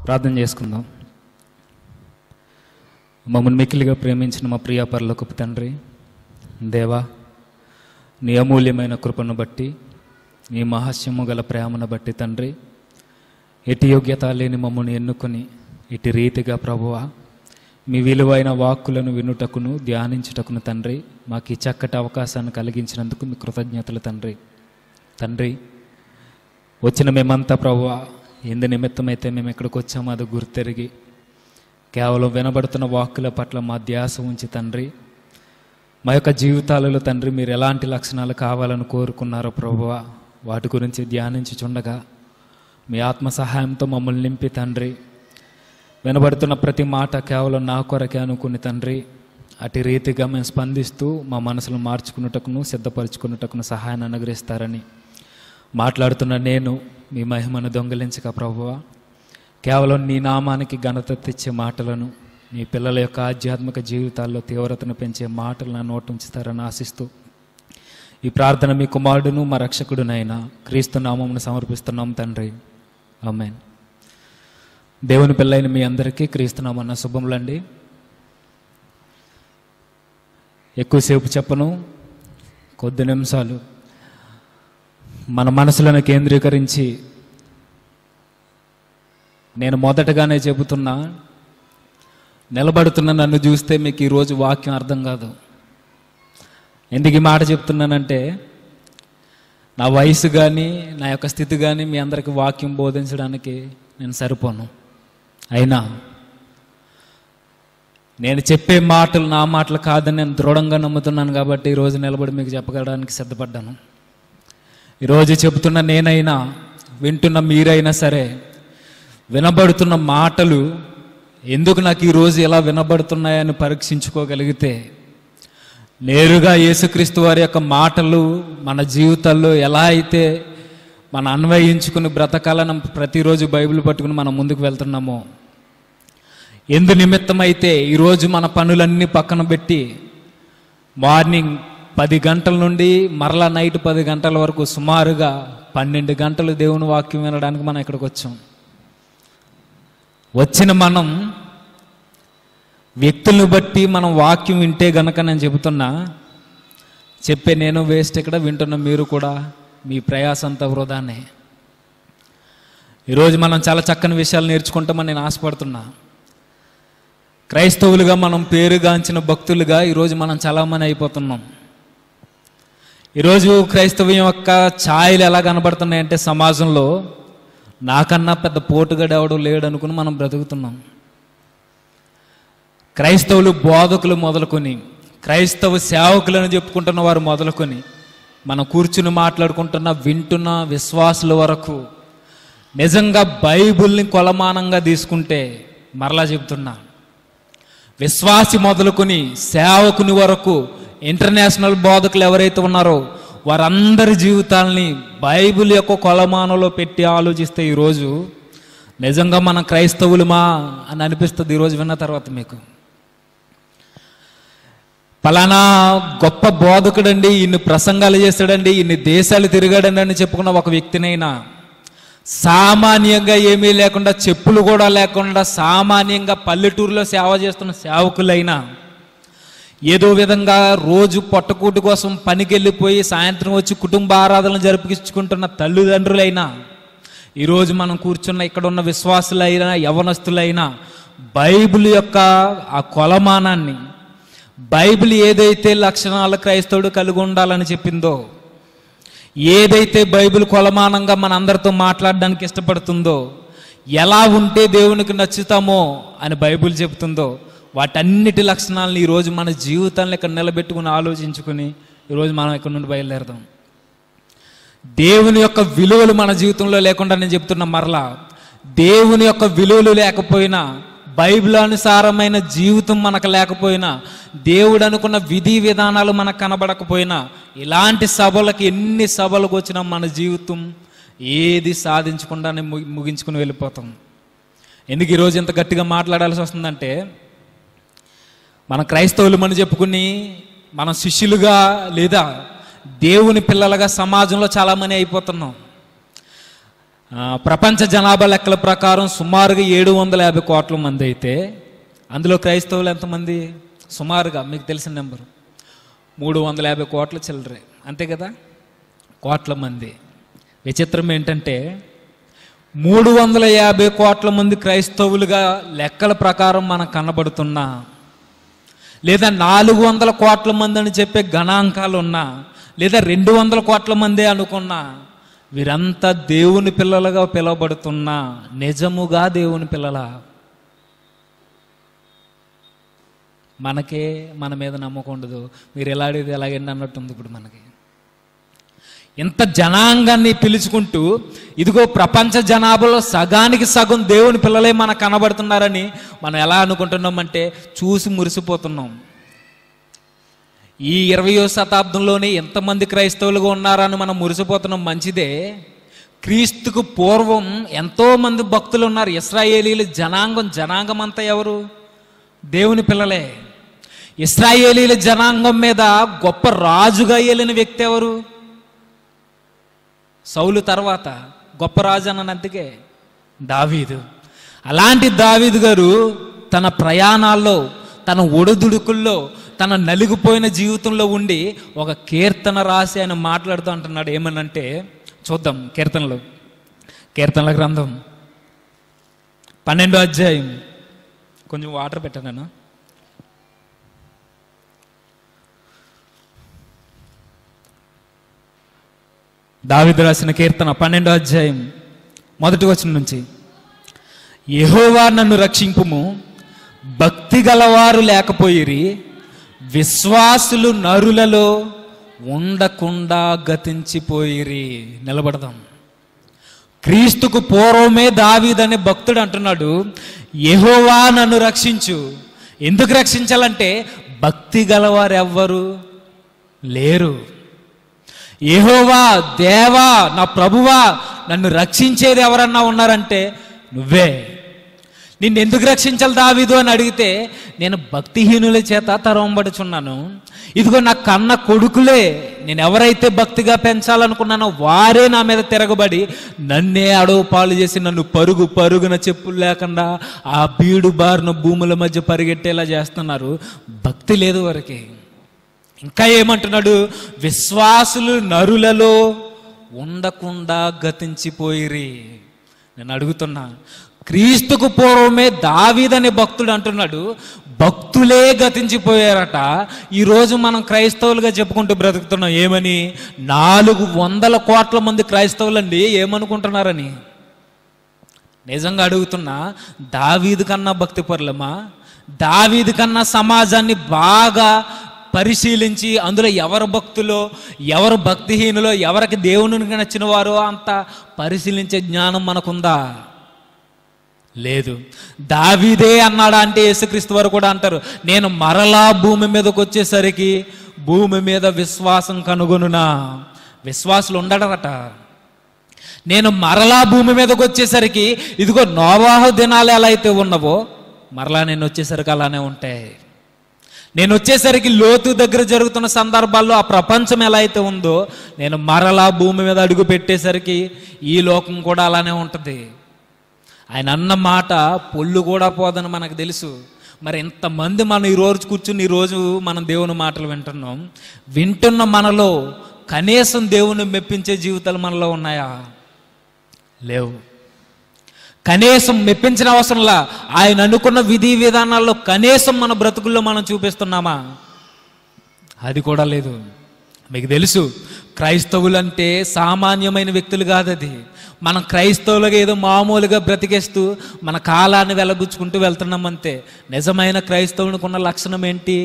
ప్రార్థన చేసుకుందాం మమ్మల్ని మిక్కిలిగా ప్రేమించిన మా ప్రియ పరలోకపు తండ్రి దేవా నీ అమూల్యమైన కృపను బట్టి నీ మహాస్యము గల ప్రేమను బట్టి తండ్రి ఎటి యోగ్యత లేని మమ్మల్ని ఎన్నుకొని ఇటు రీతిగా ప్రభువా మీ విలువైన వాక్కులను వినుటకును ధ్యానించుటకును తండ్రి మాకు ఈ చక్కటి అవకాశాన్ని కలిగించినందుకు మీ కృతజ్ఞతలు తండ్రి తండ్రి వచ్చిన మేమంతా ప్రభువా ఎందు నిమిత్తమైతే మేము ఎక్కడికి వచ్చామో అది గుర్తెరిగి కేవలం వినబడుతున్న వాక్కుల పట్ల మా ధ్యాస ఉంచి తండ్రి మా యొక్క జీవితాలలో తండ్రి మీరు ఎలాంటి లక్షణాలు కావాలని కోరుకున్నారో ప్రభువా వాటి గురించి ధ్యానించుచుండగా మీ ఆత్మ సహాయంతో మమ్మల్ని నింపి తండ్రి వినబడుతున్న ప్రతి మాట కేవలం నా కొరకే అనుకుని తండ్రి అటు రీతిగా మేము స్పందిస్తూ మా మనసును మార్చుకున్నటకును సిద్ధపరచుకున్నటకును సహాయాన్ని అనుగ్రహిస్తారని మాట్లాడుతున్న నేను మీ మహిమను దొంగిలించక ప్రభువా కేవలం నీ నామానికి ఘనత తెచ్చే మాటలను నీ పిల్లల యొక్క ఆధ్యాత్మిక జీవితాల్లో తీవ్రతను పెంచే మాటలు నా నోటు ఉంచుతారని ఆశిస్తూ ఈ ప్రార్థన మీ కుమారుడును మా రక్షకుడునైనా క్రీస్తు నామమును సమర్పిస్తున్నాం తండ్రి ఆమెన్ దేవుని పిల్లైన మీ అందరికీ క్రీస్తునామన్న శుభములండి ఎక్కువసేపు చెప్పను కొద్ది నిమిషాలు మన మనసులను కేంద్రీకరించి నేను మొదటగానే చెబుతున్నా నిలబడుతున్న నన్ను చూస్తే మీకు ఈరోజు వాక్యం అర్థం కాదు ఎందుకు ఈ మాట చెప్తున్నానంటే నా వయసు కానీ నా యొక్క స్థితి కానీ మీ అందరికి వాక్యం బోధించడానికి నేను సరిపోను అయినా నేను చెప్పే మాటలు నా మాటలు కాదని నేను దృఢంగా నమ్ముతున్నాను కాబట్టి ఈరోజు నిలబడి మీకు చెప్పగలడానికి సిద్ధపడ్డాను ఈరోజు చెబుతున్న నేనైనా వింటున్న మీరైనా సరే వినబడుతున్న మాటలు ఎందుకు నాకు ఈరోజు ఎలా వినబడుతున్నాయని పరీక్షించుకోగలిగితే నేరుగా యేసుక్రీస్తు వారి యొక్క మాటలు మన జీవితాల్లో ఎలా అయితే మన అన్వయించుకుని బ్రతకాలని ప్రతిరోజు బైబిల్ పట్టుకుని మనం ముందుకు వెళ్తున్నామో ఎందు నిమిత్తమైతే ఈరోజు మన పనులన్నీ పక్కన పెట్టి మార్నింగ్ పది గంటల నుండి మరలా నైట్ పది గంటల వరకు సుమారుగా పన్నెండు గంటలు దేవుని వాక్యం వినడానికి మనం ఇక్కడికి వచ్చాం వచ్చిన మనం వ్యక్తులను బట్టి మనం వాక్యం వింటే గనక నేను చెబుతున్నా చెప్పే నేను వేస్ట్ ఇక్కడ వింటున్న మీరు కూడా మీ ప్రయాసంతా వృధానే ఈరోజు మనం చాలా చక్కని విషయాలు నేర్చుకుంటామని నేను ఆశపడుతున్నా క్రైస్తవులుగా మనం పేరుగాంచిన భక్తులుగా ఈరోజు మనం చాలామంది అయిపోతున్నాం ఈరోజు క్రైస్తవం యొక్క ఛాయలు ఎలా కనబడుతున్నాయంటే సమాజంలో నాకన్నా పెద్ద పోటుగాడు ఎవడు లేడు అనుకుని మనం బ్రతుకుతున్నాం క్రైస్తవులు బోధకులు మొదలుకొని క్రైస్తవ సేవకులను చెప్పుకుంటున్న వారు మొదలుకొని మనం కూర్చుని మాట్లాడుకుంటున్న వింటున్న విశ్వాసుల వరకు నిజంగా బైబిల్ని కొలమానంగా తీసుకుంటే మరలా చెప్తున్నా విశ్వాసి మొదలుకొని సేవకుని వరకు ఇంటర్నేషనల్ బోధకులు ఎవరైతే ఉన్నారో వారందరి జీవితాల్ని బైబిల్ యొక్క కొలమానంలో పెట్టి ఆలోచిస్తే ఈరోజు నిజంగా మన క్రైస్తవులమా అని అనిపిస్తుంది ఈరోజు విన్న తర్వాత మీకు పలానా గొప్ప బోధకుడండి ఇన్ని ప్రసంగాలు చేస్తాడండి ఇన్ని దేశాలు తిరిగాడండి అని చెప్పుకున్న ఒక వ్యక్తినైనా సామాన్యంగా ఏమీ లేకుండా చెప్పులు కూడా లేకుండా సామాన్యంగా పల్లెటూరులో సేవ చేస్తున్న సేవకులైనా ఏదో విధంగా రోజు పొట్టకూటి కోసం పనికి వెళ్ళిపోయి సాయంత్రం వచ్చి కుటుంబ ఆరాధనలు జరిపించుకుంటున్న తల్లిదండ్రులైనా ఈరోజు మనం కూర్చున్న ఇక్కడ ఉన్న విశ్వాసులైనా యవనస్తులైనా బైబిల్ యొక్క ఆ కొలమానాన్ని బైబిల్ ఏదైతే లక్షణాలు క్రైస్తవుడు కలిగి ఉండాలని చెప్పిందో ఏదైతే బైబిల్ కొలమానంగా మన అందరితో మాట్లాడడానికి ఇష్టపడుతుందో ఎలా ఉంటే దేవునికి నచ్చుతామో అని బైబిల్ చెబుతుందో వాటన్నిటి లక్షణాలను ఈరోజు మన జీవితాన్ని ఇక్కడ నిలబెట్టుకుని ఆలోచించుకుని ఈరోజు మనం ఇక్కడ నుండి బయలుదేరదాం దేవుని యొక్క విలువలు మన జీవితంలో లేకుండా నేను చెప్తున్నా మరలా దేవుని యొక్క విలువలు లేకపోయినా బైబిల్ అనుసారమైన జీవితం మనకు లేకపోయినా దేవుడు అనుకున్న విధి విధానాలు మనకు కనబడకపోయినా ఇలాంటి సభలకు ఎన్ని సభలకు వచ్చినా మన జీవితం ఏది సాధించకుండానే ముగి- ముగించుకుని వెళ్ళిపోతాం ఎందుకు ఈరోజు ఇంత గట్టిగా మాట్లాడాల్సి వస్తుందంటే మన క్రైస్తవులు మనం చెప్పుకుని మన శిష్యులుగా లేదా దేవుని పిల్లలుగా సమాజంలో చాలామంది అయిపోతున్నాం ఆ, ప్రపంచ జనాభా లెక్కల ప్రకారం సుమారుగా ఏడు వందల యాభై కోట్ల మంది అయితే అందులో క్రైస్తవులు ఎంతమంది సుమారుగా మీకు తెలిసిన నెంబరు మూడు వందల యాభై కోట్ల చిల్లరే అంతే కదా కోట్ల మంది విచిత్రం ఏంటంటే మూడు వందల యాభై కోట్ల మంది క్రైస్తవులుగా లెక్కల ప్రకారం మనకు కనబడుతున్నా లేదా నాలుగు వందల కోట్ల మంది అని చెప్పే గణాంకాలు ఉన్నా లేదా రెండు వందల కోట్ల మంది అనుకున్నా వీరంతా దేవుని పిల్లలుగా పిలువబడుతున్నా నిజముగా దేవుని పిల్లల మనకే మన మీద నమ్మకం ఉండదు మీరు ఎలా అడిగితే ఎలాగండి అన్నట్టుంది ఇప్పుడు మనకి ఇంత జనాంగాన్ని పిలుచుకుంటూ ఇదిగో ప్రపంచ జనాభాలో సగానికి సగం దేవుని పిల్లలే మనకు కనబడుతున్నారని మనం ఎలా అనుకుంటున్నామంటే చూసి మురిసిపోతున్నాం ఈ ఇరవయో శతాబ్దంలోనే ఎంతమంది క్రైస్తవులుగా ఉన్నారని మనం మురిసిపోతున్నాం మంచిదే క్రీస్తుకు పూర్వం ఎంతో మంది భక్తులు ఉన్నారు ఇస్రాయేలీలు జనాంగం జనాంగం అంతా ఎవరు దేవుని పిల్లలే ఇస్రాయేలీల జనాంగం మీద గొప్ప రాజుగా ఏలిన వ్యక్తి ఎవరు సౌలు తర్వాత గొప్ప రాజు అన్నాను అందుకే దావీదు అలాంటి దావీదు గారు తన ప్రయాణాల్లో తన ఒడుదుడుకుల్లో తన నలిగిపోయిన జీవితంలో ఉండి ఒక కీర్తన రాసి ఆయన మాట్లాడుతూ అంటున్నాడు ఏమనంటే చూద్దాం కీర్తనలు కీర్తనల గ్రంథం పన్నెండో అధ్యాయం కొంచెం వాటర్ పెట్టాను దావిదు రాసిన కీర్తన పన్నెండో అధ్యాయం మొదటి వచనం నుంచి యెహోవా నన్ను రక్షింపుము భక్తి గలవారు లేకపోయిరి విశ్వాసులు నరులలో ఉండకుండా గతించిపోయిరి నిలబడదాం క్రీస్తుకు పూర్వమే దావీదనే భక్తుడు అంటున్నాడు యెహోవా నన్ను రక్షించు ఎందుకు రక్షించాలంటే భక్తి గలవారు ఎవ్వరు లేరు యెహోవా దేవా నా ప్రభువా నన్ను రక్షించేది ఎవరన్నా ఉన్నారంటే నువ్వే నిన్ను ఎందుకు రక్షించాలి దావీదు అని అడిగితే నేను భక్తిహీనుల చేత తరవంబడుచున్నాను ఇదిగో నా కన్న కొడుకులే నేను ఎవరైతే భక్తిగా పెంచాలనుకున్నానో వారే నా మీద తిరగబడి నన్నే అడవు పాలు చేసి నన్ను పరుగు పరుగున చెప్పులు లేకుండా ఆ బీడు బారిన భూముల మధ్య పరిగెట్టేలా చేస్తున్నారు భక్తి లేదు వరకే ఇంకా ఏమంటున్నాడు విశ్వాసులు నరులలో ఉండకుండా గతించిపోయిరి నేను అడుగుతున్నా క్రీస్తుకు పూర్వమే దావీదనే భక్తుడు అంటున్నాడు భక్తులే గతించిపోయారట ఈరోజు మనం క్రైస్తవులుగా చెప్పుకుంటూ బ్రతుకుతున్నాం ఏమని నాలుగు వందల కోట్ల మంది క్రైస్తవులండి ఏమనుకుంటున్నారని నిజంగా అడుగుతున్నా దావీదు కన్నా భక్తి పరులమా దావీదు కన్నా సమాజాన్ని బాగా పరిశీలించి అందులో ఎవరు భక్తులో ఎవరు భక్తిహీనులో ఎవరికి దేవునికి నచ్చిన వారో అంత పరిశీలించే జ్ఞానం మనకుందా లేదు దావీదే అన్నాడా అంటే యేసుక్రీస్తు వారు కూడా అంటారు నేను మరలా భూమి మీదకి వచ్చేసరికి భూమి మీద విశ్వాసం కనుగొనునా విశ్వాసులు ఉండడరట నేను మరలా భూమి మీదకి వచ్చేసరికి ఇదిగో నోవాహు దినాలు ఎలా అయితే ఉన్నవో మరలా నేను వచ్చేసరికి అలానే ఉంటాయి నేను వచ్చేసరికి లోతు దగ్గర జరుగుతున్న సందర్భాల్లో ఆ ప్రపంచం ఎలా అయితే ఉందో నేను మరలా భూమి మీద అడుగు పెట్టేసరికి ఈ లోకం కూడా అలానే ఉంటుంది ఆయన అన్న మాట పొల్లు కూడా పోదని మనకు తెలుసు మరి ఇంతమంది మనం ఈ రోజు కూర్చుని ఈ రోజు మనం దేవుని మాటలు వింటున్నాం వింటున్న మనలో కనీసం దేవుని మెప్పించే జీవితాలు మనలో ఉన్నాయా లేవు కనీసం మెప్పించిన అవసరంలా ఆయన అనుకున్న విధి విధానాల్లో కనీసం మన బ్రతుకుల్లో మనం చూపిస్తున్నామా అది కూడా లేదు మీకు తెలుసు క్రైస్తవులంటే సామాన్యమైన వ్యక్తులు కాదు అది మనం క్రైస్తవులుగా ఏదో మామూలుగా బ్రతికేస్తూ మన కాలాన్ని వెలబుచ్చుకుంటూ వెళ్తున్నాం అంతే నిజమైన క్రైస్తవునికి ఉన్న లక్షణం ఏంటి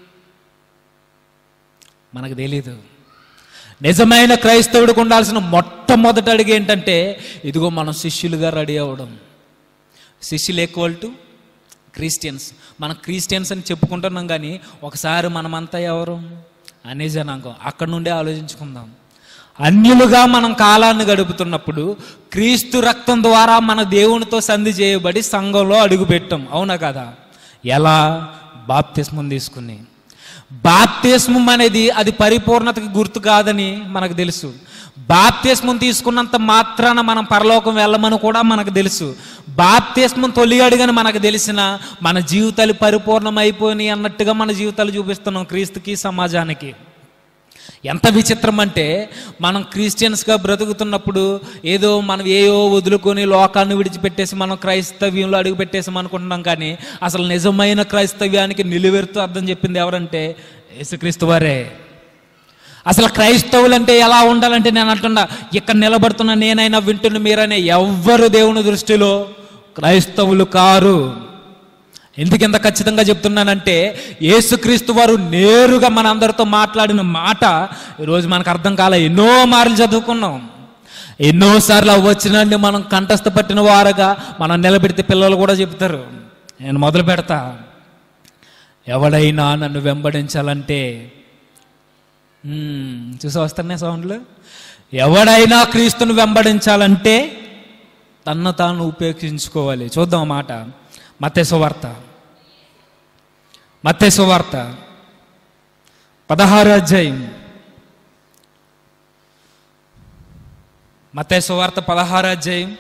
మనకు తెలీదు నిజమైన క్రైస్తవుడికి ఉండాల్సిన మొట్టమొదటి అడుగు ఏంటంటే ఇదిగో మనం శిష్యులుగా రెడీ అవ్వడం శిష్యులు ఈక్వల్ టు క్రిస్టియన్స్ మనం క్రిస్టియన్స్ అని చెప్పుకుంటున్నాం కానీ ఒకసారి మనమంతా ఎవరు అనే జనాంగం అక్కడ నుండే ఆలోచించుకుందాం అన్యులుగా మనం కాలాన్ని గడుపుతున్నప్పుడు క్రీస్తు రక్తం ద్వారా మన దేవునితో సంధి చేయబడి సంఘంలో అడుగుపెట్టాం అవునా కదా ఎలా బాప్తిస్మం తీసుకుని బాప్తిస్మం అనేది అది పరిపూర్ణతకి గుర్తు కాదని మనకు తెలుసు బాప్తిస్మం తీసుకున్నంత మాత్రాన మనం పరలోకం వెళ్ళమని కూడా మనకు తెలుసు బాప్తిస్మం తొలి అడుగని మనకు తెలిసిన మన జీవితాలు పరిపూర్ణమైపోయినాయి అన్నట్టుగా మన జీవితాలు చూపిస్తున్నాం క్రీస్తుకి సమాజానికి ఎంత విచిత్రం అంటే మనం క్రిస్టియన్స్గా బ్రతుకుతున్నప్పుడు ఏదో మనం ఏయో వదులుకొని లోకాన్ని విడిచిపెట్టేసి మనం క్రైస్తవ్యంలో అడుగు పెట్టేసాం అనుకుంటున్నాం కానీ అసలు నిజమైన క్రైస్తవ్యానికి నిలువెరుతూ అర్థం చెప్పింది ఎవరంటే యేసుక్రీస్తు వారే అసలు క్రైస్తవులు అంటే ఎలా ఉండాలంటే నేను అంటున్నా ఇక్కడ నిలబడుతున్న నేనైనా వింటున్న మీరైనా ఎవ్వరు దేవుని దృష్టిలో క్రైస్తవులు కారు ఎందుకు ఇంత ఖచ్చితంగా చెప్తున్నానంటే యేసుక్రీస్తు వారు నేరుగా మన అందరితో మాట్లాడిన మాట ఈరోజు మనకు అర్థం కాలే ఎన్నో మార్లు చదువుకున్నాం ఎన్నోసార్లు వచ్చినండి మనం కంఠస్థ పట్టిన వారుగా మనం నిలబెడితే పిల్లలు కూడా చెప్తారు నేను మొదలు పెడతా ఎవడైనా నన్ను వెంబడించాలంటే మ్మ్, చూసి వస్తున్నాయి సౌండ్లు ఎవడైనా క్రీస్తును వెంబడించాలంటే తన్ను తాను ఉపేక్షించుకోవాలి చూద్దాం ఆ మాట మత్తేసు వార్త మత్తేసు వార్త పదహారు అధ్యాయం మత్తేసు వార్త పదహారు అధ్యాయం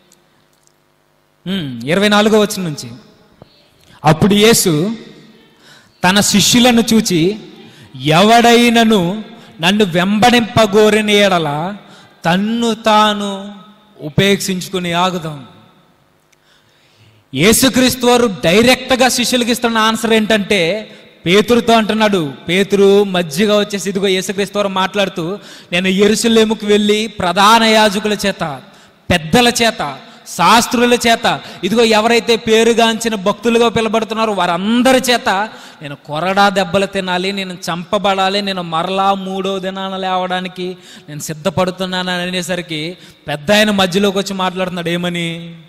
మ్మ్, ఇరవై నాలుగో వచ్చిన నుంచి అప్పుడు యేసు తన శిష్యులను చూచి ఎవడైనను నన్ను వెంబడింపగోరిన ఎడల తన్ను తాను ఉపేక్షించుకుని ఆగుదాం యేసుక్రీస్తు వారు డైరెక్ట్గా శిష్యులకి ఇస్తున్న ఆన్సర్ ఏంటంటే పేతురుతో అంటున్నాడు పేతురు మధ్యగా వచ్చేసి ఇదిగో యేసుక్రీస్తు వారు మాట్లాడుతూ నేను ఎరుసలేముకు వెళ్ళి ప్రధాన యాజకుల చేత పెద్దల చేత శాస్త్రుల చేత ఇదిగో ఎవరైతే పేరుగాంచిన భక్తులుగా పిలబడుతున్నారో వారందరి చేత నేను కొరడా దెబ్బలు తినాలి నేను చంపబడాలి నేను మరలా మూడో దినాన లేవడానికి నేను సిద్ధపడుతున్నాను అనేసరికి పెద్ద ఆయన మధ్యలోకి వచ్చి మాట్లాడుతున్నాడు ఏమని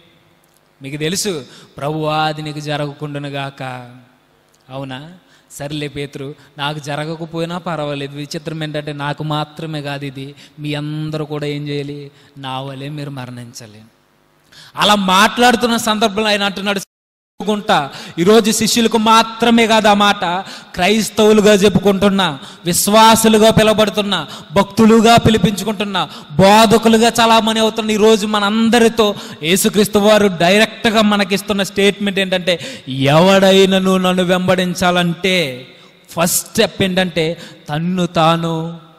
మీకు తెలుసు ప్రభువా అది నీకు జరగకుండానుగాక అవునా సర్లే పేతురు నాకు జరగకపోయినా పర్వాలేదు విచిత్రం ఏంటంటే నాకు మాత్రమే కాదు ఇది మీ అందరూ కూడా ఏం చేయాలి నా వలే మీరు మరణించాలి అలా మాట్లాడుతున్న సందర్భంలో ఆయన అంటున్నాడు గుంట ఈరోజు శిష్యులకు మాత్రమే కాదు ఆ మాట క్రైస్తవులుగా చెప్పుకుంటున్నా విశ్వాసులుగా పిలబడుతున్నా భక్తులుగా పిలిపించుకుంటున్న బోధకులుగా చాలామంది అవుతున్న ఈరోజు మనందరితో యేసుక్రీస్తు వారు డైరెక్ట్గా మనకిస్తున్న స్టేట్మెంట్ ఏంటంటే ఎవడైనను నన్ను వెంబడించాలంటే ఫస్ట్ స్టెప్ ఏంటంటే తన్ను తాను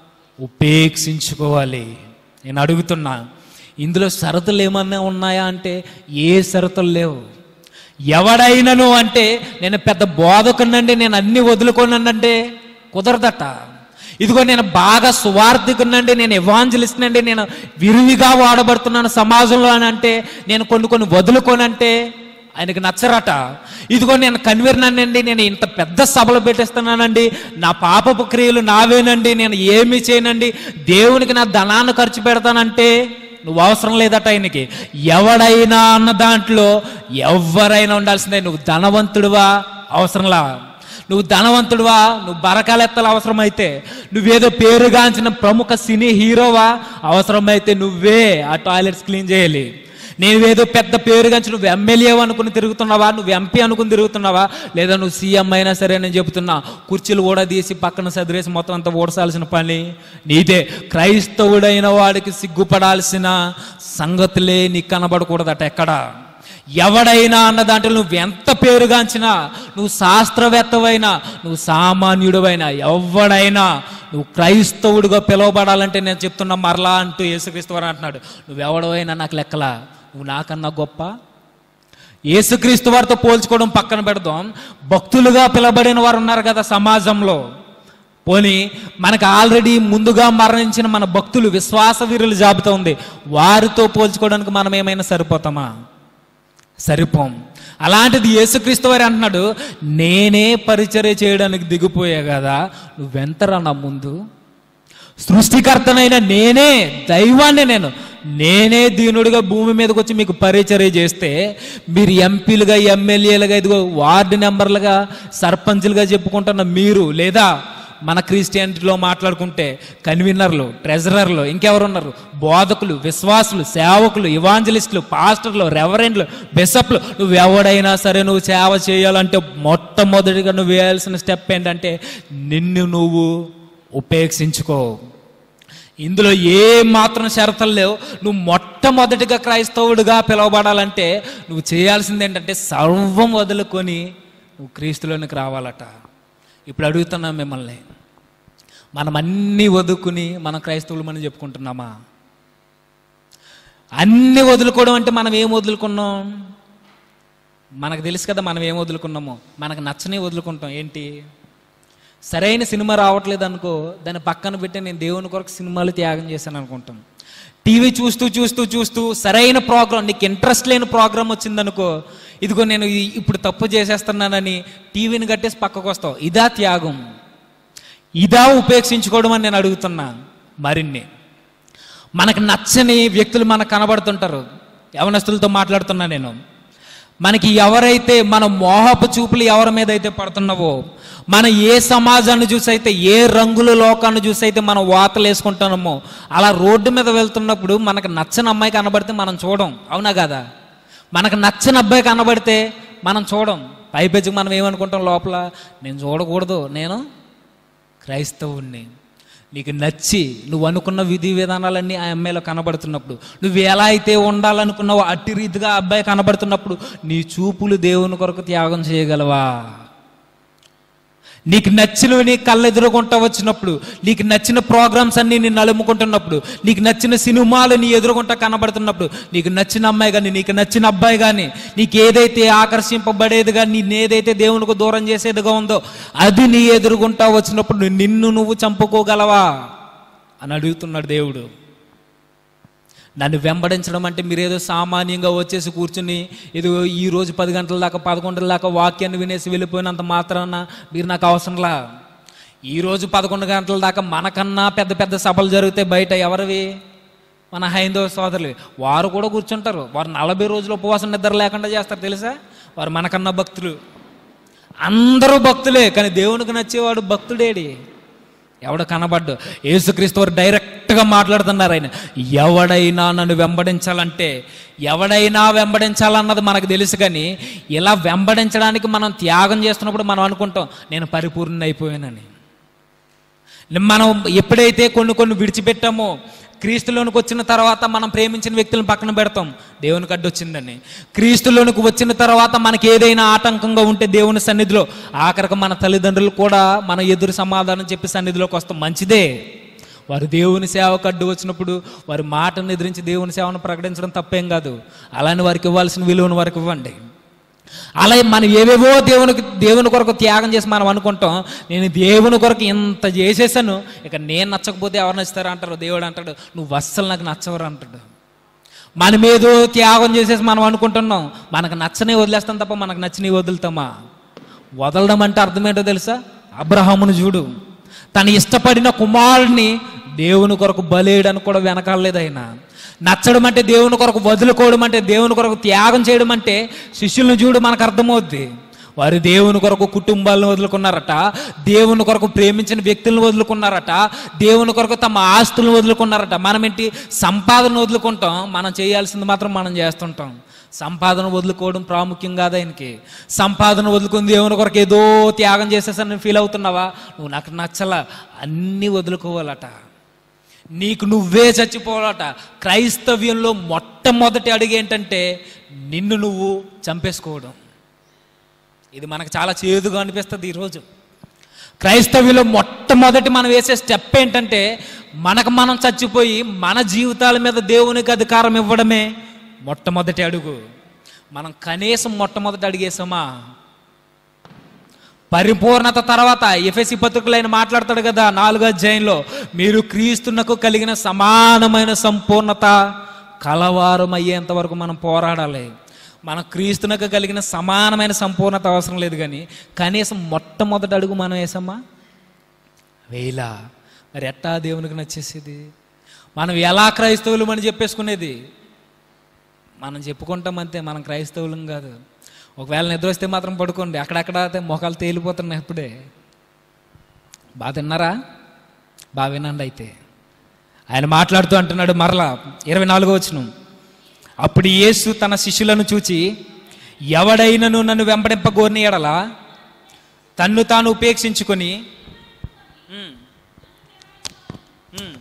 ఉపేక్షించుకోవాలి నేను అడుగుతున్నా ఇందులో షరతులు ఏమన్నా ఉన్నాయా అంటే ఏ షరతులు లేవు ఎవడైనను అంటే నేను పెద్ద బోధకునండి నేను అన్ని వదులుకోనంటే కుదరదట ఇదిగో నేను బాగా సువార్థికునండి నేను ఎవాంజలిస్తునండి నేను విరివిగా వాడబడుతున్నాను సమాజంలో అని అంటే నేను కొన్ని కొన్ని వదులుకోనంటే ఆయనకి నచ్చరట ఇదిగో నేను కన్వీర్నానండి నేను ఇంత పెద్ద సభలు పెట్టేస్తున్నానండి నా పాపపు క్రియలు నావేనండి నేను ఏమి చేయనండి దేవునికి నా ధనాన్ని ఖర్చు పెడతానంటే నువ్వు అవసరం లేదట ఆయనకి ఎవడైనా అన్న దాంట్లో ఎవరైనా ఉండాల్సిందే నువ్వు ధనవంతుడివా అవసరంలా నువ్వు ధనవంతుడివా నువ్వు బరకాలెత్తలు అవసరమైతే నువ్వేదో పేరుగాంచిన ప్రముఖ సినీ హీరోవా అవసరమైతే నువ్వే ఆ టాయిలెట్స్ క్లీన్ చేయాలి నేనేదో పెద్ద పేరుగాంచి నువ్వు ఎమ్మెల్యే అనుకుని తిరుగుతున్నావా నువ్వు ఎంపీ అనుకుని తిరుగుతున్నావా లేదా నువ్వు సీఎం అయినా సరే నేను చెబుతున్నా కుర్చీలు కూడా తీసి పక్కన సదిరేసి మొత్తం అంతా ఓడసాల్సిన పని నీదే క్రైస్తవుడైన వాడికి సిగ్గుపడాల్సిన సంగతులే నీకు కనబడకూడదట ఎక్కడ ఎవడైనా అన్న దాంట్లో నువ్వు ఎంత పేరుగాంచినా నువ్వు శాస్త్రవేత్తవైనా నువ్వు సామాన్యుడివైనా ఎవడైనా నువ్వు క్రైస్తవుడిగా పిలువబడాలంటే నేను చెప్తున్నా మరలా అంటూ యేసుక్రీస్తు వారు అంటున్నాడు నువ్వెవడవైనా నాకు లెక్కలా నువ్వు నాకన్నా గొప్ప యేసుక్రీస్తు వారితో పోల్చుకోవడం పక్కన పెడదాం భక్తులుగా పిలబడిన వారు ఉన్నారు కదా సమాజంలో పోనీ మనకు ఆల్రెడీ ముందుగా మరణించిన మన భక్తులు విశ్వాస వీరుల జాబితా ఉంది వారితో పోల్చుకోవడానికి మనం ఏమైనా సరిపోతామా సరిపోం అలాంటిది యేసుక్రీస్తు వారు అంటున్నాడు నేనే పరిచర్య చేయడానికి దిగిపోయా కదా నువ్వెంతరా నా ముందు సృష్టికర్తనైన నేనే దైవాన్ని నేను నేనే దీనుడిగా భూమి మీదకి వచ్చి మీకు పరిచర్య చేస్తే మీరు ఎంపీలుగా ఎమ్మెల్యేలుగా ఇదిగో వార్డు మెంబర్లుగా సర్పంచులుగా చెప్పుకుంటున్న మీరు లేదా మన క్రిస్టియానిటీలో మాట్లాడుకుంటే కన్వీనర్లు ట్రెజరర్లు ఇంకెవరు ఉన్నారు బోధకులు విశ్వాసులు సేవకులు ఇవాంజలిస్టులు పాస్టర్లు రెవరెండ్లు బిషప్లు నువ్వు ఎవడైనా సరే నువ్వు సేవ చేయాలంటే మొట్టమొదటిగా నువ్వు వేయాల్సిన స్టెప్ ఏంటంటే నిన్ను నువ్వు ఉపేక్షించుకో ఇందులో ఏ మాత్రం షరతులు లేవు నువ్వు మొట్టమొదటిగా క్రైస్తవుడిగా పిలువబడాలంటే నువ్వు చేయాల్సింది ఏంటంటే సర్వం వదులుకొని నువ్వు క్రీస్తులోనికి రావాలట ఇప్పుడు అడుగుతున్నాం మిమ్మల్ని మనం అన్నీ వదులుకుని మనం క్రైస్తవులు మనం చెప్పుకుంటున్నామా అన్నీ వదులుకోవడం అంటే మనం ఏం వదులుకున్నాం మనకు తెలుసు కదా మనం ఏం వదులుకున్నామో మనకు నచ్చని వదులుకుంటాం ఏంటి సరైన సినిమా రావట్లేదు అనుకో దాన్ని పక్కన పెట్టి నేను దేవుని కొరకు సినిమాలు త్యాగం చేశాను అనుకుంటాం టీవీ చూస్తూ చూస్తూ చూస్తూ సరైన ప్రోగ్రామ్ నీకు ఇంట్రెస్ట్ లేని ప్రోగ్రామ్ వచ్చిందనుకో ఇదిగో నేను ఈ- ఇప్పుడు తప్పు చేసేస్తున్నానని టీవీని కట్టేసి పక్కకు వస్తావు ఇదా త్యాగం ఇదా ఉపేక్షించుకోవడం అని నేను అడుగుతున్నా మరిన్ని మనకు నచ్చని వ్యక్తులు మనకు కనబడుతుంటారు యవనస్తులతో మాట్లాడుతున్నా నేను మనకి ఎవరైతే మన మోహపు చూపులు ఎవరి మీద అయితే పడుతున్నావో మన ఏ సమాజాన్ని చూసి అయితే ఏ రంగుల లోకాన్ని చూసి అయితే మనం వాతలు వేసుకుంటున్నామో అలా రోడ్డు మీద వెళ్తున్నప్పుడు మనకు నచ్చని అమ్మాయి కనబడితే మనం చూడం అవునా కదా మనకు నచ్చని అబ్బాయి కనబడితే మనం చూడం పైపెచ్చి మనం ఏమనుకుంటాం లోపల నేను చూడకూడదు నేను క్రైస్తవుణ్ణి నీకు నచ్చి నువ్వు అనుకున్న విధి విధానాలన్నీ ఆ అమ్మాయిలో కనబడుతున్నప్పుడు నువ్వు ఎలా అయితే ఉండాలనుకున్నావో అట్టి రీతిగా ఆ అబ్బాయి కనబడుతున్నప్పుడు నీ చూపులు దేవుని కొరకు త్యాగం చేయగలవా నీకు నచ్చినవి నీ కళ్ళెదురుగుంటా వచ్చినప్పుడు నీకు నచ్చిన ప్రోగ్రామ్స్ అన్ని నేను నలుముకుంటున్నప్పుడు నీకు నచ్చిన సినిమాలు నీ ఎదురుగుంటా కనబడుతున్నప్పుడు నీకు నచ్చిన అమ్మాయి కానీ నీకు నచ్చిన అబ్బాయి కానీ నీకు ఏదైతే ఆకర్షింపబడేది కానీ నేను ఏదైతే దేవునికి దూరం చేసేదిగా ఉందో అది నీ ఎదురుగుంటా వచ్చినప్పుడు నిన్ను నువ్వు చంపుకోగలవా అని అడుగుతున్నాడు దేవుడు నన్ను వెంబడించడం అంటే మీరేదో సామాన్యంగా వచ్చేసి కూర్చుని ఏదో ఈ రోజు పది గంటల దాకా పదకొండుల దాకా వాక్యాన్ని వినేసి వెళ్ళిపోయినంత మాత్రాన మీరు నాకు అవసరంలా ఈ రోజు పదకొండు గంటల దాకా మనకన్నా పెద్ద పెద్ద సభలు జరుగుతాయి బయట ఎవరివి మన హైందవ సోదరులు వారు కూడా కూర్చుంటారు వారు నలభై రోజులు ఉపవాసం నిద్ర లేకుండా చేస్తారు తెలుసా వారు మనకన్నా భక్తులు అందరూ భక్తులే కానీ దేవునికి నచ్చేవాడు భక్తుడేడి ఎవడు కనబడ్డు యేసుక్రీస్తు వారు డైరెక్ట్గా మాట్లాడుతున్నారు ఆయన ఎవడైనా నన్ను వెంబడించాలంటే ఎవడైనా వెంబడించాలన్నది మనకు తెలుసు కానీ ఇలా వెంబడించడానికి మనం త్యాగం చేస్తున్నప్పుడు మనం అనుకుంటాం నేను పరిపూర్ణ అయిపోయానని మనం ఎప్పుడైతే కొన్ని కొన్ని విడిచిపెట్టామో క్రీస్తులోనికి వచ్చిన తర్వాత మనం ప్రేమించిన వ్యక్తులను పక్కన పెడతాం దేవునికి అడ్డు వచ్చిందని క్రీస్తులోనికి వచ్చిన తర్వాత మనకి ఏదైనా ఆటంకంగా ఉంటే దేవుని సన్నిధిలో ఆఖరికి మన తల్లిదండ్రులు కూడా మన ఎదురు సమాధానం చెప్పి సన్నిధిలోకి వస్తాం మంచిదే వారు దేవుని సేవకు అడ్డు వచ్చినప్పుడు వారి మాటను ఎదిరించి దేవుని సేవను ప్రకటించడం తప్పేం కాదు అలానే వారికి ఇవ్వాల్సిన విలువను వారికి ఇవ్వండి అలా మనం ఏవేవో దేవునికి దేవుని కొరకు త్యాగం చేసి మనం అనుకుంటాం నేను దేవుని కొరకు ఇంత చేసేసాను ఇక నేను నచ్చకపోతే ఎవరు నచ్చుతారు అంటారు దేవుడు అంటాడు నువ్వు అస్సలు నాకు నచ్చవరు అంటాడు మనం ఏదో త్యాగం చేసేసి మనం అనుకుంటున్నాం మనకు నచ్చనే వదిలేస్తాం తప్ప మనకు నచ్చినవి వదులుతామా వదలడం అంటే అర్థం ఏంటో తెలుసా అబ్రహామును చూడు తను ఇష్టపడిన కుమారుడిని దేవుని కొరకు బలేయడానికి కూడా వెనకాలలేదు ఆయన నచ్చడం అంటే దేవుని కొరకు వదులుకోవడం అంటే దేవుని కొరకు త్యాగం చేయడం అంటే శిష్యులను చూడు మనకు అర్థమవుద్ది వారు దేవుని కొరకు కుటుంబాలను వదులుకున్నారట దేవుని కొరకు ప్రేమించిన వ్యక్తులను వదులుకున్నారట దేవుని కొరకు తమ ఆస్తులను వదులుకున్నారట మనం ఏంటి సంపాదన వదులుకుంటాం మనం చేయాల్సింది మాత్రం మనం చేస్తుంటాం సంపాదన వదులుకోవడం ప్రాముఖ్యం కాదు ఆయనకి సంపాదన వదులుకుని దేవుని కొరకు ఏదో త్యాగం చేసేసని ఫీల్ అవుతున్నావా నువ్వు నాకు నచ్చలా అన్నీ వదులుకోవాలట నీకు నువ్వే చచ్చిపోవాలట క్రైస్తవ్యంలో మొట్టమొదటి అడుగు ఏంటంటే నిన్ను నువ్వు చంపేసుకోవడం ఇది మనకు చాలా చేదుగా అనిపిస్తుంది ఈరోజు క్రైస్తవ్యంలో మొట్టమొదటి మనం వేసే స్టెప్ ఏంటంటే మనకు మనం చచ్చిపోయి మన జీవితాల మీద దేవునికి అధికారం ఇవ్వడమే మొట్టమొదటి అడుగు మనం కనీసం మొట్టమొదటి అడిగేసామా పరిపూర్ణత తర్వాత ఎఫ్ఎసి పత్రికలు ఆయన మాట్లాడతాడు కదా నాలుగో అధ్యాయంలో మీరు క్రీస్తునకు కలిగిన సమానమైన సంపూర్ణత కలవారం అయ్యేంత వరకు మనం పోరాడాలి మన క్రీస్తునకు కలిగిన సమానమైన సంపూర్ణత అవసరం లేదు కానీ కనీసం మొట్టమొదటి అడుగు మనం వేసామా వేలా మరి ఎట్టా దేవునికి నచ్చేసేది మనం ఎలా క్రైస్తవులు అని చెప్పేసుకునేది మనం చెప్పుకుంటాం అంతే మనం క్రైస్తవులం కాదు ఒకవేళ నిద్ర వస్తే మాత్రం పడుకోండి అక్కడక్కడ అయితే మొఖాలు తేలిపోతున్నాయి అప్పుడే బాగా తిన్నారా బాగా వినండి అయితే ఆయన మాట్లాడుతూ అంటున్నాడు మరలా ఇరవై నాలుగో వచనం అప్పుడు యేసు తన శిష్యులను చూచి ఎవడైనను నన్ను వెంబడింపగోరిని ఎడల తన్ను తాను ఉపేక్షించుకొని ఉమ్, ఉమ్,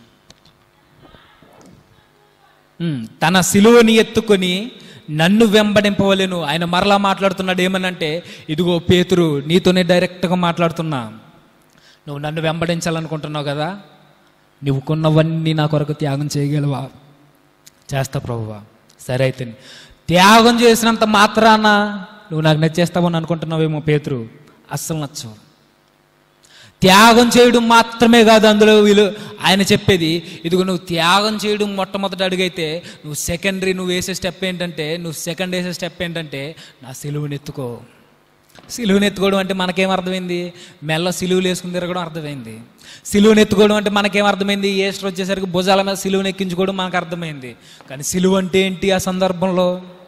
ఉమ్, తన సిలువని ఎత్తుకొని నన్ను వెంబడింపవలేను ఆయన మరలా మాట్లాడుతున్నాడు ఏమనంటే ఇదిగో పేతురు నీతోనే డైరెక్ట్గా మాట్లాడుతున్నా నువ్వు నన్ను వెంబడించాలనుకుంటున్నావు కదా నువ్వు కొన్నవన్నీ నా కొరకు త్యాగం చేయగలవా చేస్తా ప్రభువా సరే అయితే త్యాగం చేసినంత మాత్రాన నువ్వు నాకు నచ్చేస్తావని అనుకుంటున్నావేమో పేతురు అస్సలు నచ్చవు త్యాగం చేయడం మాత్రమే కాదు అందులో వీళ్ళు ఆయన చెప్పేది ఇదిగో నువ్వు త్యాగం చేయడం మొట్టమొదటి అడుగైతే నువ్వు సెకండరీ నువ్వు వేసే స్టెప్ ఏంటంటే నువ్వు సెకండ్ వేసే స్టెప్ ఏంటంటే నా సిలువుని ఎత్తుకో సిలువుని ఎత్తుకోవడం అంటే మనకేం అర్థమైంది మెల్ల సిలువులు వేసుకుని తిరగడం అర్థమైంది సిలువుని ఎత్తుకోవడం అంటే మనకేం అర్థమైంది ఏస్టర్ వచ్చేసరికి భుజాల మీద సిలువుని ఎక్కించుకోవడం మనకు అర్థమైంది కానీ సిలువు అంటే ఏంటి ఆ సందర్భంలో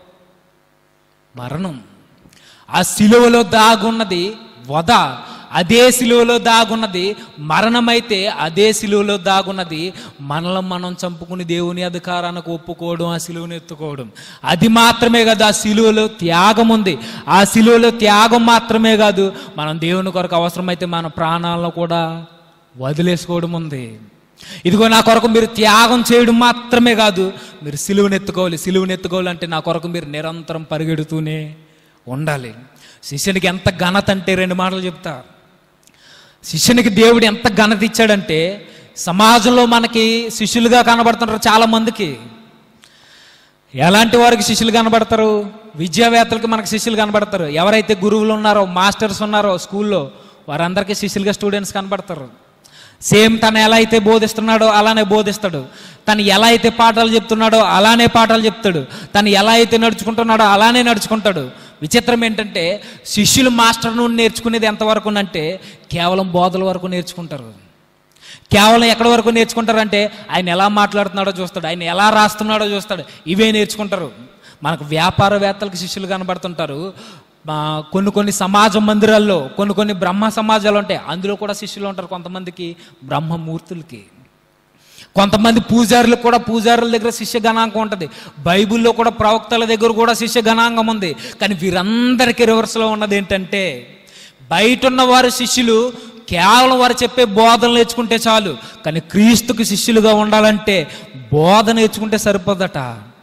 మరణం ఆ సిలువలో దాగున్నది వధ అదే సిలువలో దాగున్నది మరణమైతే అదే సిలువలో దాగున్నది మనల్ని మనం చంపుకుని దేవుని అధికారానికి ఒప్పుకోవడం ఆ సిలువను ఎత్తుకోవడం అది మాత్రమే కాదు ఆ సిలువలో త్యాగం ఉంది ఆ సిలువలో త్యాగం మాత్రమే కాదు మనం దేవుని కొరకు అవసరమైతే మన ప్రాణాలను కూడా వదిలేసుకోవడం ఉంది ఇదిగో నా కొరకు మీరు త్యాగం చేయడం మాత్రమే కాదు మీరు సిలువను ఎత్తుకోవాలి సిలువను ఎత్తుకోవాలంటే నా కొరకు మీరు నిరంతరం పరిగెడుతూనే ఉండాలి శిష్యునికి ఎంత ఘనత అంటే రెండు మాటలు చెప్తా శిష్యునికి దేవుడు ఎంత ఘనత ఇచ్చాడంటే సమాజంలో మనకి శిష్యులుగా కనబడుతుంటారు చాలా మందికి ఎలాంటి వారికి శిష్యులు కనబడతారు విద్యావేత్తలకి మనకు శిష్యులు కనబడతారు ఎవరైతే గురువులు ఉన్నారో మాస్టర్స్ ఉన్నారో స్కూల్లో వారందరికీ శిష్యులుగా స్టూడెంట్స్ కనబడతారు సేమ్ తను ఎలా అయితే బోధిస్తున్నాడో అలానే బోధిస్తాడు తను ఎలా అయితే పాఠాలు చెప్తున్నాడో అలానే పాఠాలు చెప్తాడు తను ఎలా అయితే నడుచుకుంటున్నాడో అలానే నడుచుకుంటాడు విచిత్రం ఏంటంటే శిష్యులు మాస్టర్ నుండి నేర్చుకునేది ఎంతవరకు అంటే కేవలం బోధల వరకు నేర్చుకుంటారు కేవలం ఎక్కడి వరకు నేర్చుకుంటారంటే ఆయన ఎలా మాట్లాడుతున్నాడో చూస్తాడు ఆయన ఎలా రాస్తున్నాడో చూస్తాడు ఇవే నేర్చుకుంటారు మనకు వ్యాపారవేత్తలకు శిష్యులు కనబడుతుంటారు మా కొన్ని కొన్ని సమాజ మందిరాల్లో కొన్ని కొన్ని బ్రహ్మ సమాజాలు ఉంటాయి అందులో కూడా శిష్యులు ఉంటారు కొంతమందికి బ్రహ్మమూర్తులకి కొంతమంది పూజారులకు కూడా పూజారుల దగ్గర శిష్య గణాంకం ఉంటుంది బైబిల్లో కూడా ప్రవక్తల దగ్గర కూడా శిష్య గణాంకం ఉంది కానీ వీరందరికీ రివర్స్లో ఉన్నది ఏంటంటే బయట ఉన్న వారి శిష్యులు కేవలం వారు చెప్పే బోధన నేర్చుకుంటే చాలు కానీ క్రీస్తుకు శిష్యులుగా ఉండాలంటే బోధ నేర్చుకుంటే సరిపోదట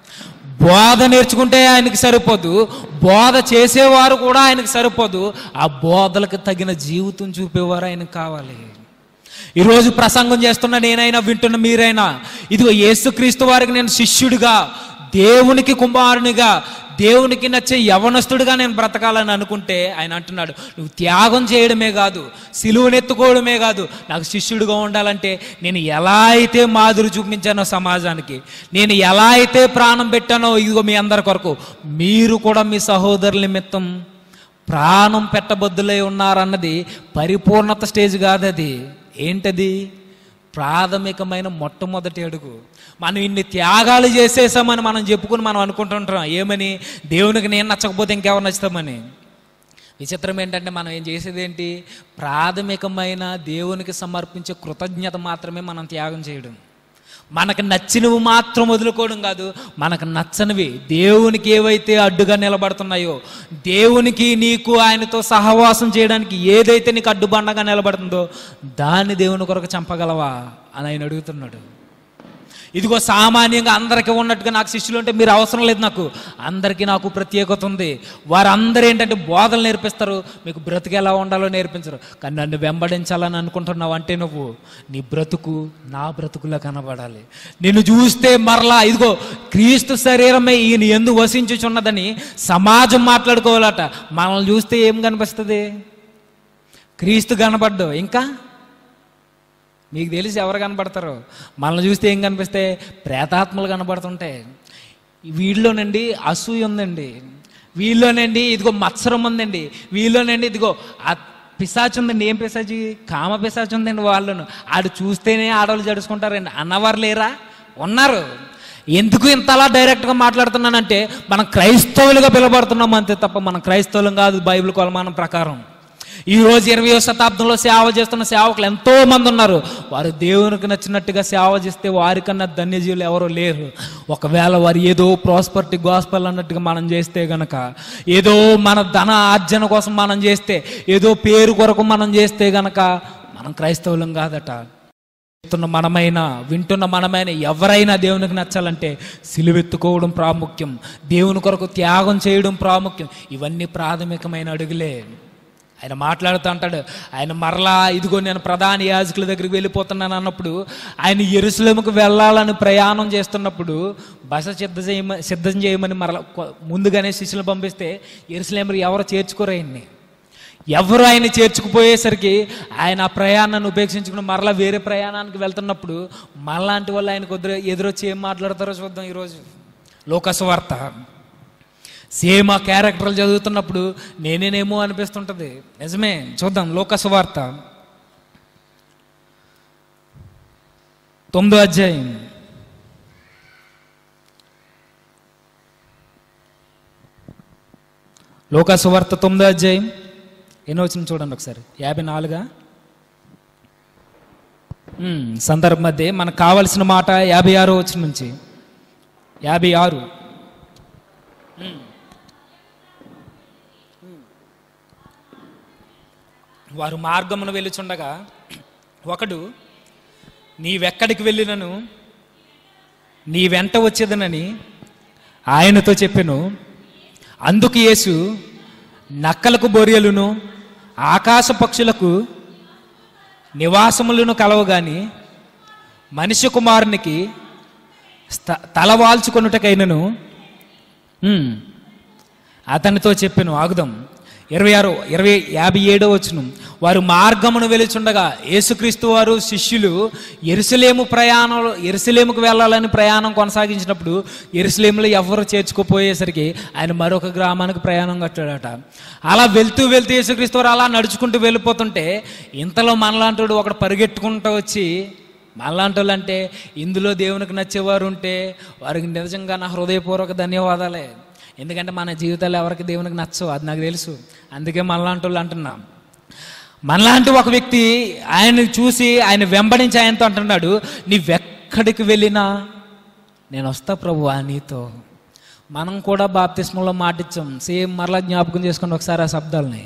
బోధ నేర్చుకుంటే ఆయనకి సరిపోదు బోధ చేసేవారు కూడా ఆయనకి సరిపోదు ఆ బోధలకు తగిన జీవితం చూపేవారు ఆయనకు కావాలి ఈరోజు ప్రసంగం చేస్తున్న నేనైనా వింటున్న మీరైనా ఇదిగో యేసుక్రీస్తు వారికి నేను శిష్యుడిగా దేవునికి కుమారునిగా దేవునికి నచ్చే యవనస్తుడిగా నేను బ్రతకాలని అనుకుంటే ఆయన అంటున్నాడు నువ్వు త్యాగం చేయడమే కాదు సిలువనెత్తుకోవడమే కాదు నాకు శిష్యుడిగా ఉండాలంటే నేను ఎలా అయితే మాదిరి చూపించానో సమాజానికి నేను ఎలా అయితే ప్రాణం పెట్టానో ఇదిగో మీ అందరి కొరకు మీరు కూడా మీ సహోదరుల నిమిత్తం ప్రాణం పెట్టబద్దులై ఉన్నారన్నది పరిపూర్ణత స్టేజ్ కాదు అది ఏంటది ప్రాథమికమైన మొట్టమొదటి అడుగు మనం ఇన్ని త్యాగాలు చేసేసామని మనం చెప్పుకుని మనం అనుకుంటుంటాం ఏమని దేవునికి నేను నచ్చకపోతే ఇంకెవరు నచ్చుతామని విచిత్రం ఏంటంటే మనం ఏం చేసేది ఏంటి ప్రాథమికమైన దేవునికి సమర్పించే కృతజ్ఞత మాత్రమే మనం త్యాగం చేయడం మనకు నచ్చినవి మాత్రం వదులుకోవడం కాదు మనకు నచ్చనివి దేవునికి ఏవైతే అడ్డుగా నిలబడుతున్నాయో దేవునికి నీకు ఆయనతో సహవాసం చేయడానికి ఏదైతే నీకు అడ్డుబండగా నిలబడుతుందో దాన్ని దేవుని కొరకు చంపగలవా అని ఆయన అడుగుతున్నాడు ఇదిగో సామాన్యంగా అందరికీ ఉన్నట్టుగా నాకు శిష్యులు ఉంటే మీరు అవసరం లేదు నాకు అందరికీ నాకు ప్రత్యేకత ఉంది వారందరూ ఏంటంటే బోధలు నేర్పిస్తారు మీకు బ్రతుకు ఎలా ఉండాలో నేర్పించరు కానీ నన్ను వెంబడించాలని అనుకుంటున్నావు అంటే నువ్వు నీ బ్రతుకు నా బ్రతుకులా కనబడాలి నిన్ను చూస్తే మరలా ఇదిగో క్రీస్తు శరీరమే ఈయన ఎందు వసించుచున్నదని సమాజం మాట్లాడుకోవాలట మనల్ని చూస్తే ఏం కనిపిస్తుంది క్రీస్తు కనబడ్డు ఇంకా మీకు తెలిసి ఎవరు కనబడతారు మనల్ని చూస్తే ఏం కనిపిస్తే ప్రేతాత్మలు కనబడుతుంటాయి వీళ్ళలోనండి అసూయ ఉందండి వీళ్ళలోనండి ఇదిగో మత్సరం ఉందండి వీళ్ళలోనండి ఇదిగో ఆ పిశాచి ఉందండి ఏం పిశాచి కామ పిశాచి ఉందండి వాళ్ళను ఆడు చూస్తేనే ఆడవాళ్ళు జడుచుకుంటారండి అన్నవారు లేరా ఉన్నారు ఎందుకు ఇంతలా డైరెక్ట్గా మాట్లాడుతున్నానంటే మనం క్రైస్తవులుగా పిలబడుతున్నాం అంతే తప్ప మనం క్రైస్తవులం కాదు బైబిల్ కొలమానం ప్రకారం ఈ రోజు ఇరవయో శతాబ్దంలో సేవ చేస్తున్న సేవకులు ఎంతో మంది ఉన్నారు వారు దేవునికి నచ్చినట్టుగా సేవ చేస్తే వారికన్నా ధన్యజీవులు ఎవరు లేరు ఒకవేళ వారు ఏదో ప్రాస్పర్టీ గాస్పల్ అన్నట్టుగా మనం చేస్తే గనక ఏదో మన ధన ఆర్జన కోసం మనం చేస్తే ఏదో పేరు కొరకు మనం చేస్తే గనక మనం క్రైస్తవులం కాదట వింటున్న మనమైన వింటున్న మనమైన ఎవరైనా దేవునికి నచ్చాలంటే సిలువెత్తుకోవడం ప్రాముఖ్యం దేవుని కొరకు త్యాగం చేయడం ప్రాముఖ్యం ఇవన్నీ ప్రాథమికమైన అడుగులే ఆయన మాట్లాడుతూ అంటాడు ఆయన మరలా ఇదిగో నేను ప్రధాన యాజకుల దగ్గరికి వెళ్ళిపోతున్నాను అన్నప్పుడు ఆయన ఎరుసలేముకు వెళ్ళాలని ప్రయాణం చేస్తున్నప్పుడు బస సిద్ధ చేయమని సిద్ధం చేయమని మరలా కొ- ముందుగానే శిష్యులు పంపిస్తే ఎరుసలేములు ఎవరు చేర్చుకోరు ఆయన్ని ఎవరు ఆయన చేర్చుకుపోయేసరికి ఆయన ఆ ప్రయాణాన్ని ఉపేక్షించుకుని మరలా వేరే ప్రయాణానికి వెళ్తున్నప్పుడు మళ్ళాంటి వాళ్ళు ఆయనకు ఎదురు ఎదురొచ్చి ఏం మాట్లాడతారో చూద్దాం ఈరోజు లోకస్వార్త సేమ్ ఆ క్యారెక్టర్లు చదువుతున్నప్పుడు నేనేనేమో అనిపిస్తుంటది నిజమే చూద్దాం లోకస్వార్త తొమ్మిదో అధ్యాయం లోకసువార్త తొమ్మిదో అధ్యాయం ఎన్నో వచ్చిన చూడండి ఒకసారి యాభై నాలుగా ఉమ్, సందర్భం మధ్య మనకు కావలసిన మాట యాభై ఆరో వచ్చిన నుంచి యాభై ఆరు ఉమ్. వారు మార్గమును వెళ్ళుచుండగా ఒకడు నీవెక్కడికి వెళ్ళినను నీ వెంట వచ్చేదనని ఆయనతో చెప్పెను అందుకు యేసు నక్కలకు బొరియలును ఆకాశ పక్షులకు నివాసములను కలవగాని మనిషి కుమారునికి స్థ- తలవాల్చుకొనుటకైనను ఉమ్, అతనితో చెప్పెను ఆగుదాం ఇరవై ఆరు ఇరవై యాభై ఏడో వచ్చును వారు మార్గమును వెలుచుండగా యేసుక్రీస్తు వారు శిష్యులు ఎరుసలేము ప్రయాణంలో ఎరుసలేముకు వెళ్ళాలని ప్రయాణం కొనసాగించినప్పుడు ఎరుసలేములో ఎవరు చేర్చుకుపోయేసరికి ఆయన మరొక గ్రామానికి ప్రయాణం కట్టాడట అలా వెళ్తూ వెళ్తూ యేసుక్రీస్తు వారు అలా నడుచుకుంటూ వెళ్ళిపోతుంటే ఇంతలో మనలాంటి ఒకడు పరిగెట్టుకుంటూ వచ్చి మనలాంటి వాళ్ళు అంటే ఇందులో దేవునికి నచ్చేవారు ఉంటే వారికి నిజంగా నా హృదయపూర్వక ధన్యవాదాలే ఎందుకంటే మన జీవితాలు ఎవరికి దేవునికి నచ్చవు అది నాకు తెలుసు అందుకే మనలాంటి వాళ్ళు అంటున్నా మనలాంటి ఒక వ్యక్తి ఆయన్ని చూసి ఆయన వెంబడించి ఆయనతో అంటున్నాడు నీవెక్కడికి వెళ్ళినా నేను వస్తా ప్రభు నీతో మనం కూడా బాప్తిస్మంలో మాటిచ్చాం సేమ్ మరలా జ్ఞాపకం చేసుకుని ఒకసారి ఆ శబ్దాలని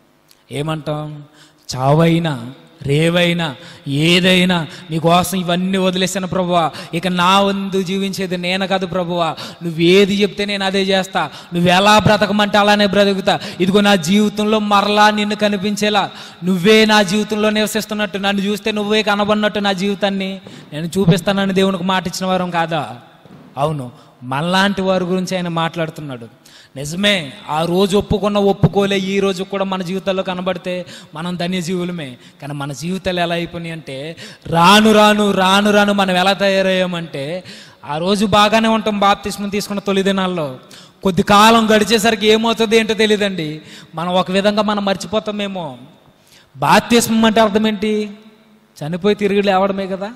ఏమంటాం చావైనా రేవైనా ఏదైనా నీకోసం ఇవన్నీ వదిలేసాను ప్రభువా ఇక నా వందు జీవించేది నేను కాదు ప్రభువా నువ్వు ఏది చెప్తే నేను అదే చేస్తా నువ్వు ఎలా బ్రతకమంటే అలానే బ్రతుకుతా ఇదిగో నా జీవితంలో మరలా నిన్ను కనిపించేలా నువ్వే నా జీవితంలో నివసిస్తున్నట్టు నన్ను చూస్తే నువ్వే కనబడినట్టు నా జీవితాన్ని నేను చూపిస్తానని దేవునికి మాట ఇచ్చిన వారం కాదా అవును మనలాంటి వారి గురించి ఆయన మాట్లాడుతున్నాడు నిజమే ఆ రోజు ఒప్పుకున్న ఒప్పుకోలే ఈ రోజు కూడా మన జీవితాల్లో కనబడితే మనం ధన్యజీవులమే కానీ మన జీవితాలు ఎలా అయిపోయినాయి అంటే రాను రాను రాను రాను మనం ఎలా తయారయ్యామంటే ఆ రోజు బాగానే ఉంటాం బాప్తిస్మం తీసుకున్న తొలి దినాల్లో కొద్ది కాలం గడిచేసరికి ఏమవుతుంది ఏంటో తెలియదండి మనం ఒక విధంగా మనం మర్చిపోతామేమో బాప్తిస్మం అంటే అర్థం ఏంటి చనిపోయి తిరిగి లేవడమే కదా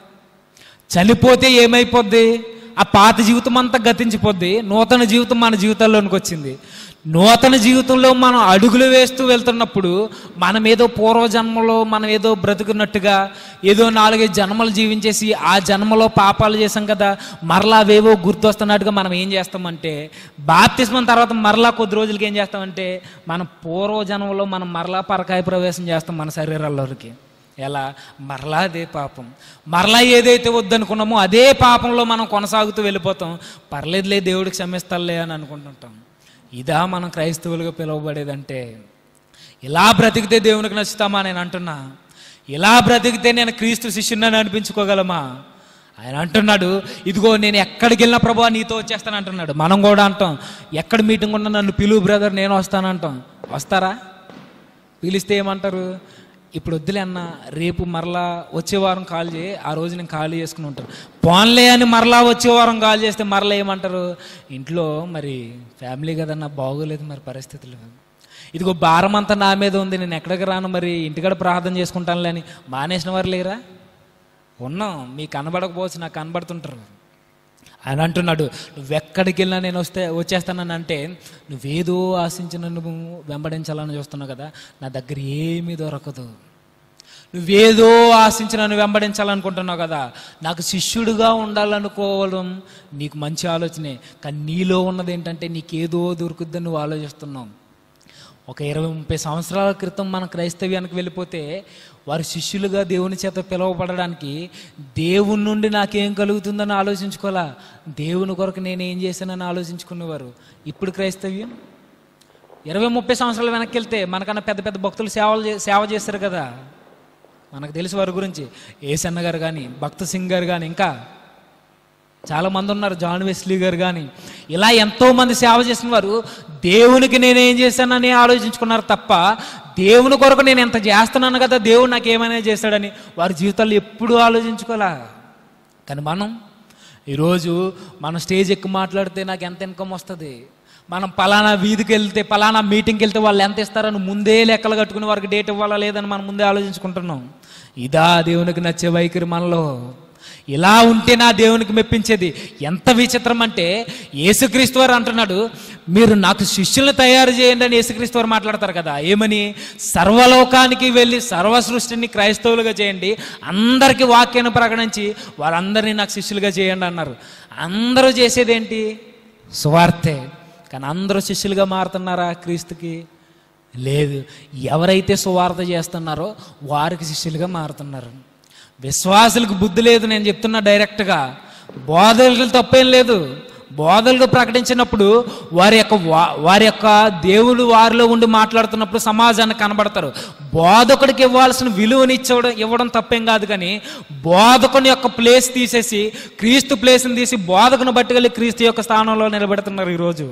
చనిపోతే ఏమైపోద్ది ఆ పాత జీవితం అంతా గతించిపోద్ది నూతన జీవితం మన జీవితాల్లోనికి వచ్చింది నూతన జీవితంలో మనం అడుగులు వేస్తూ వెళ్తున్నప్పుడు మనం ఏదో పూర్వజన్మలో మనం ఏదో బ్రతుకున్నట్టుగా ఏదో నాలుగైదు జన్మలు జీవించేసి ఆ జన్మలో పాపాలు చేసాం కదా మరలా అవేవో గుర్తొస్తున్నట్టుగా మనం ఏం చేస్తామంటే బాప్తిస్మం తర్వాత మరలా కొద్ది రోజులకి ఏం చేస్తామంటే మన పూర్వజన్మలో మనం మరలా పరకాయ ప్రవేశం చేస్తాం మన శరీరాల్లోకి ఎలా మరలా అదే పాపం మరలా ఏదైతే వద్దనుకున్నామో అదే పాపంలో మనం కొనసాగుతూ వెళ్ళిపోతాం పర్లేదులే దేవుడికి క్షమిస్తాలే అని అనుకుంటుంటాం ఇదా మనం క్రైస్తవులుగా పిలువబడేదంటే ఇలా బ్రతికితే దేవునికి నచ్చుతామా నేను అంటున్నా ఇలా బ్రతికితే నేను క్రీస్తు శిష్యుని అనిపించుకోగలమా ఆయన అంటున్నాడు ఇదిగో నేను ఎక్కడికి వెళ్ళిన ప్రభా నీతో వచ్చేస్తాను అంటున్నాడు మనం కూడా అంటాం ఎక్కడ మీటింగ్ ఉన్నా నన్ను పిలువు బ్రదర్ నేను వస్తానంటాం వస్తారా పిలిస్తే ఏమంటారు ఇప్పుడు వద్దులే అన్న రేపు మరలా వచ్చే వారం కాల్ చేయి ఆ రోజు నేను ఖాళీ చేసుకుని ఉంటాను పోన్లే అని మరలా వచ్చే వారం కాల్ చేస్తే మరలా ఏమంటారు ఇంట్లో మరి ఫ్యామిలీ కదన్నా బాగోలేదు మరి పరిస్థితులు ఇదిగో భారం అంతా నా మీద ఉంది నేను ఎక్కడికి రాను మరి ఇంటికాడ ప్రార్థన చేసుకుంటానులే అని మానేసిన వారు లేరా ఉన్నాం మీకు కనబడకపోవచ్చు నాకు కనబడుతుంటారు ఆయన అంటున్నాడు నువ్వెక్కడికి వెళ్ళినా నేను వస్తే వచ్చేస్తానని అంటే నువ్వేదో ఆశించి నన్ను వెంబడించాలని చూస్తున్నావు కదా నా దగ్గర ఏమీ దొరకదు నువ్వేదో ఆశించి నన్ను వెంబడించాలనుకుంటున్నావు కదా నాకు శిష్యుడిగా ఉండాలనుకోవడం నీకు మంచి ఆలోచనే కానీ నీలో ఉన్నది ఏంటంటే నీకేదో దొరుకుద్దని నువ్వు ఆలోచిస్తున్నావు ఒక ఇరవై ముప్పై సంవత్సరాల క్రితం మన క్రైస్తవ్యానికి వెళ్ళిపోతే వారి శిష్యులుగా దేవుని చేత పిలువబడడానికి దేవుని నుండి నాకేం కలుగుతుందని ఆలోచించుకోవాలా దేవుని కొరకు నేను ఏం చేశానని ఆలోచించుకునేవారు ఇప్పుడు క్రైస్తవ్యం ఇరవై ముప్పై సంవత్సరాల వెనక్కి వెళ్తే మనకన్నా పెద్ద పెద్ద భక్తులు సేవలు చే- సేవ చేశారు కదా మనకు తెలుసు వారి గురించి ఏసన్న గారు కానీ భక్త సింగ్ గారు కానీ ఇంకా చాలా మంది ఉన్నారు జాన్ వెస్లీ గారు కానీ ఇలా ఎంతో మంది సేవ చేసిన వారు దేవునికి నేనేం చేశానని ఆలోచించుకున్నారు తప్ప దేవుని కొరకు నేను ఎంత చేస్తున్నాను కదా దేవుడు నాకు ఏమైనా చేశాడని వారి జీవితాల్లో ఎప్పుడూ ఆలోచించుకోలే కానీ మనం ఈరోజు మనం స్టేజ్ ఎక్కి మాట్లాడితే నాకు ఎంత ఇన్కమ్ వస్తుంది మనం పలానా వీధికి వెళ్తే పలానా మీటింగ్కి వెళ్తే వాళ్ళు ఎంత ఇస్తారని ముందే లెక్కలు కట్టుకుని వారికి డేట్ ఇవ్వాలా లేదని మనం ముందే ఆలోచించుకుంటున్నాం ఇదా దేవునికి నచ్చే వైఖరి మనలో ఇలా ఉంటే నా దేవునికి మెప్పించేది ఎంత విచిత్రం అంటే యేసుక్రీస్తు వారు అంటున్నాడు మీరు నాకు శిష్యులను తయారు చేయండి అని యేసుక్రీస్తు వారు మాట్లాడతారు కదా ఏమని సర్వలోకానికి వెళ్ళి సర్వ సృష్టిని క్రైస్తవులుగా చేయండి అందరికీ వాక్యాన్ని ప్రకటించి వారందరినీ నాకు శిష్యులుగా చేయండి అన్నారు అందరూ చేసేదేంటి సువార్తే కానీ అందరూ శిష్యులుగా మారుతున్నారా క్రీస్తుకి లేదు ఎవరైతే సువార్త చేస్తున్నారో వారికి శిష్యులుగా మారుతున్నారు విశ్వాసులకు బుద్ధి లేదు నేను చెప్తున్నా డైరెక్ట్గా బోధకులు తప్పేం లేదు బోధలు ప్రకటించినప్పుడు వారి యొక్క వా- వారి యొక్క దేవుడు వారిలో ఉండి మాట్లాడుతున్నప్పుడు సమాజానికి కనబడతారు బోధకుడికి ఇవ్వాల్సిన విలువని ఇచ్చడం ఇవ్వడం తప్పేం కాదు కానీ బోధకుని యొక్క ప్లేస్ తీసేసి క్రీస్తు ప్లేస్ని తీసి బోధకుని బట్టుకెళ్ళి క్రీస్తు యొక్క స్థానంలో నిలబెడుతున్నారు ఈరోజు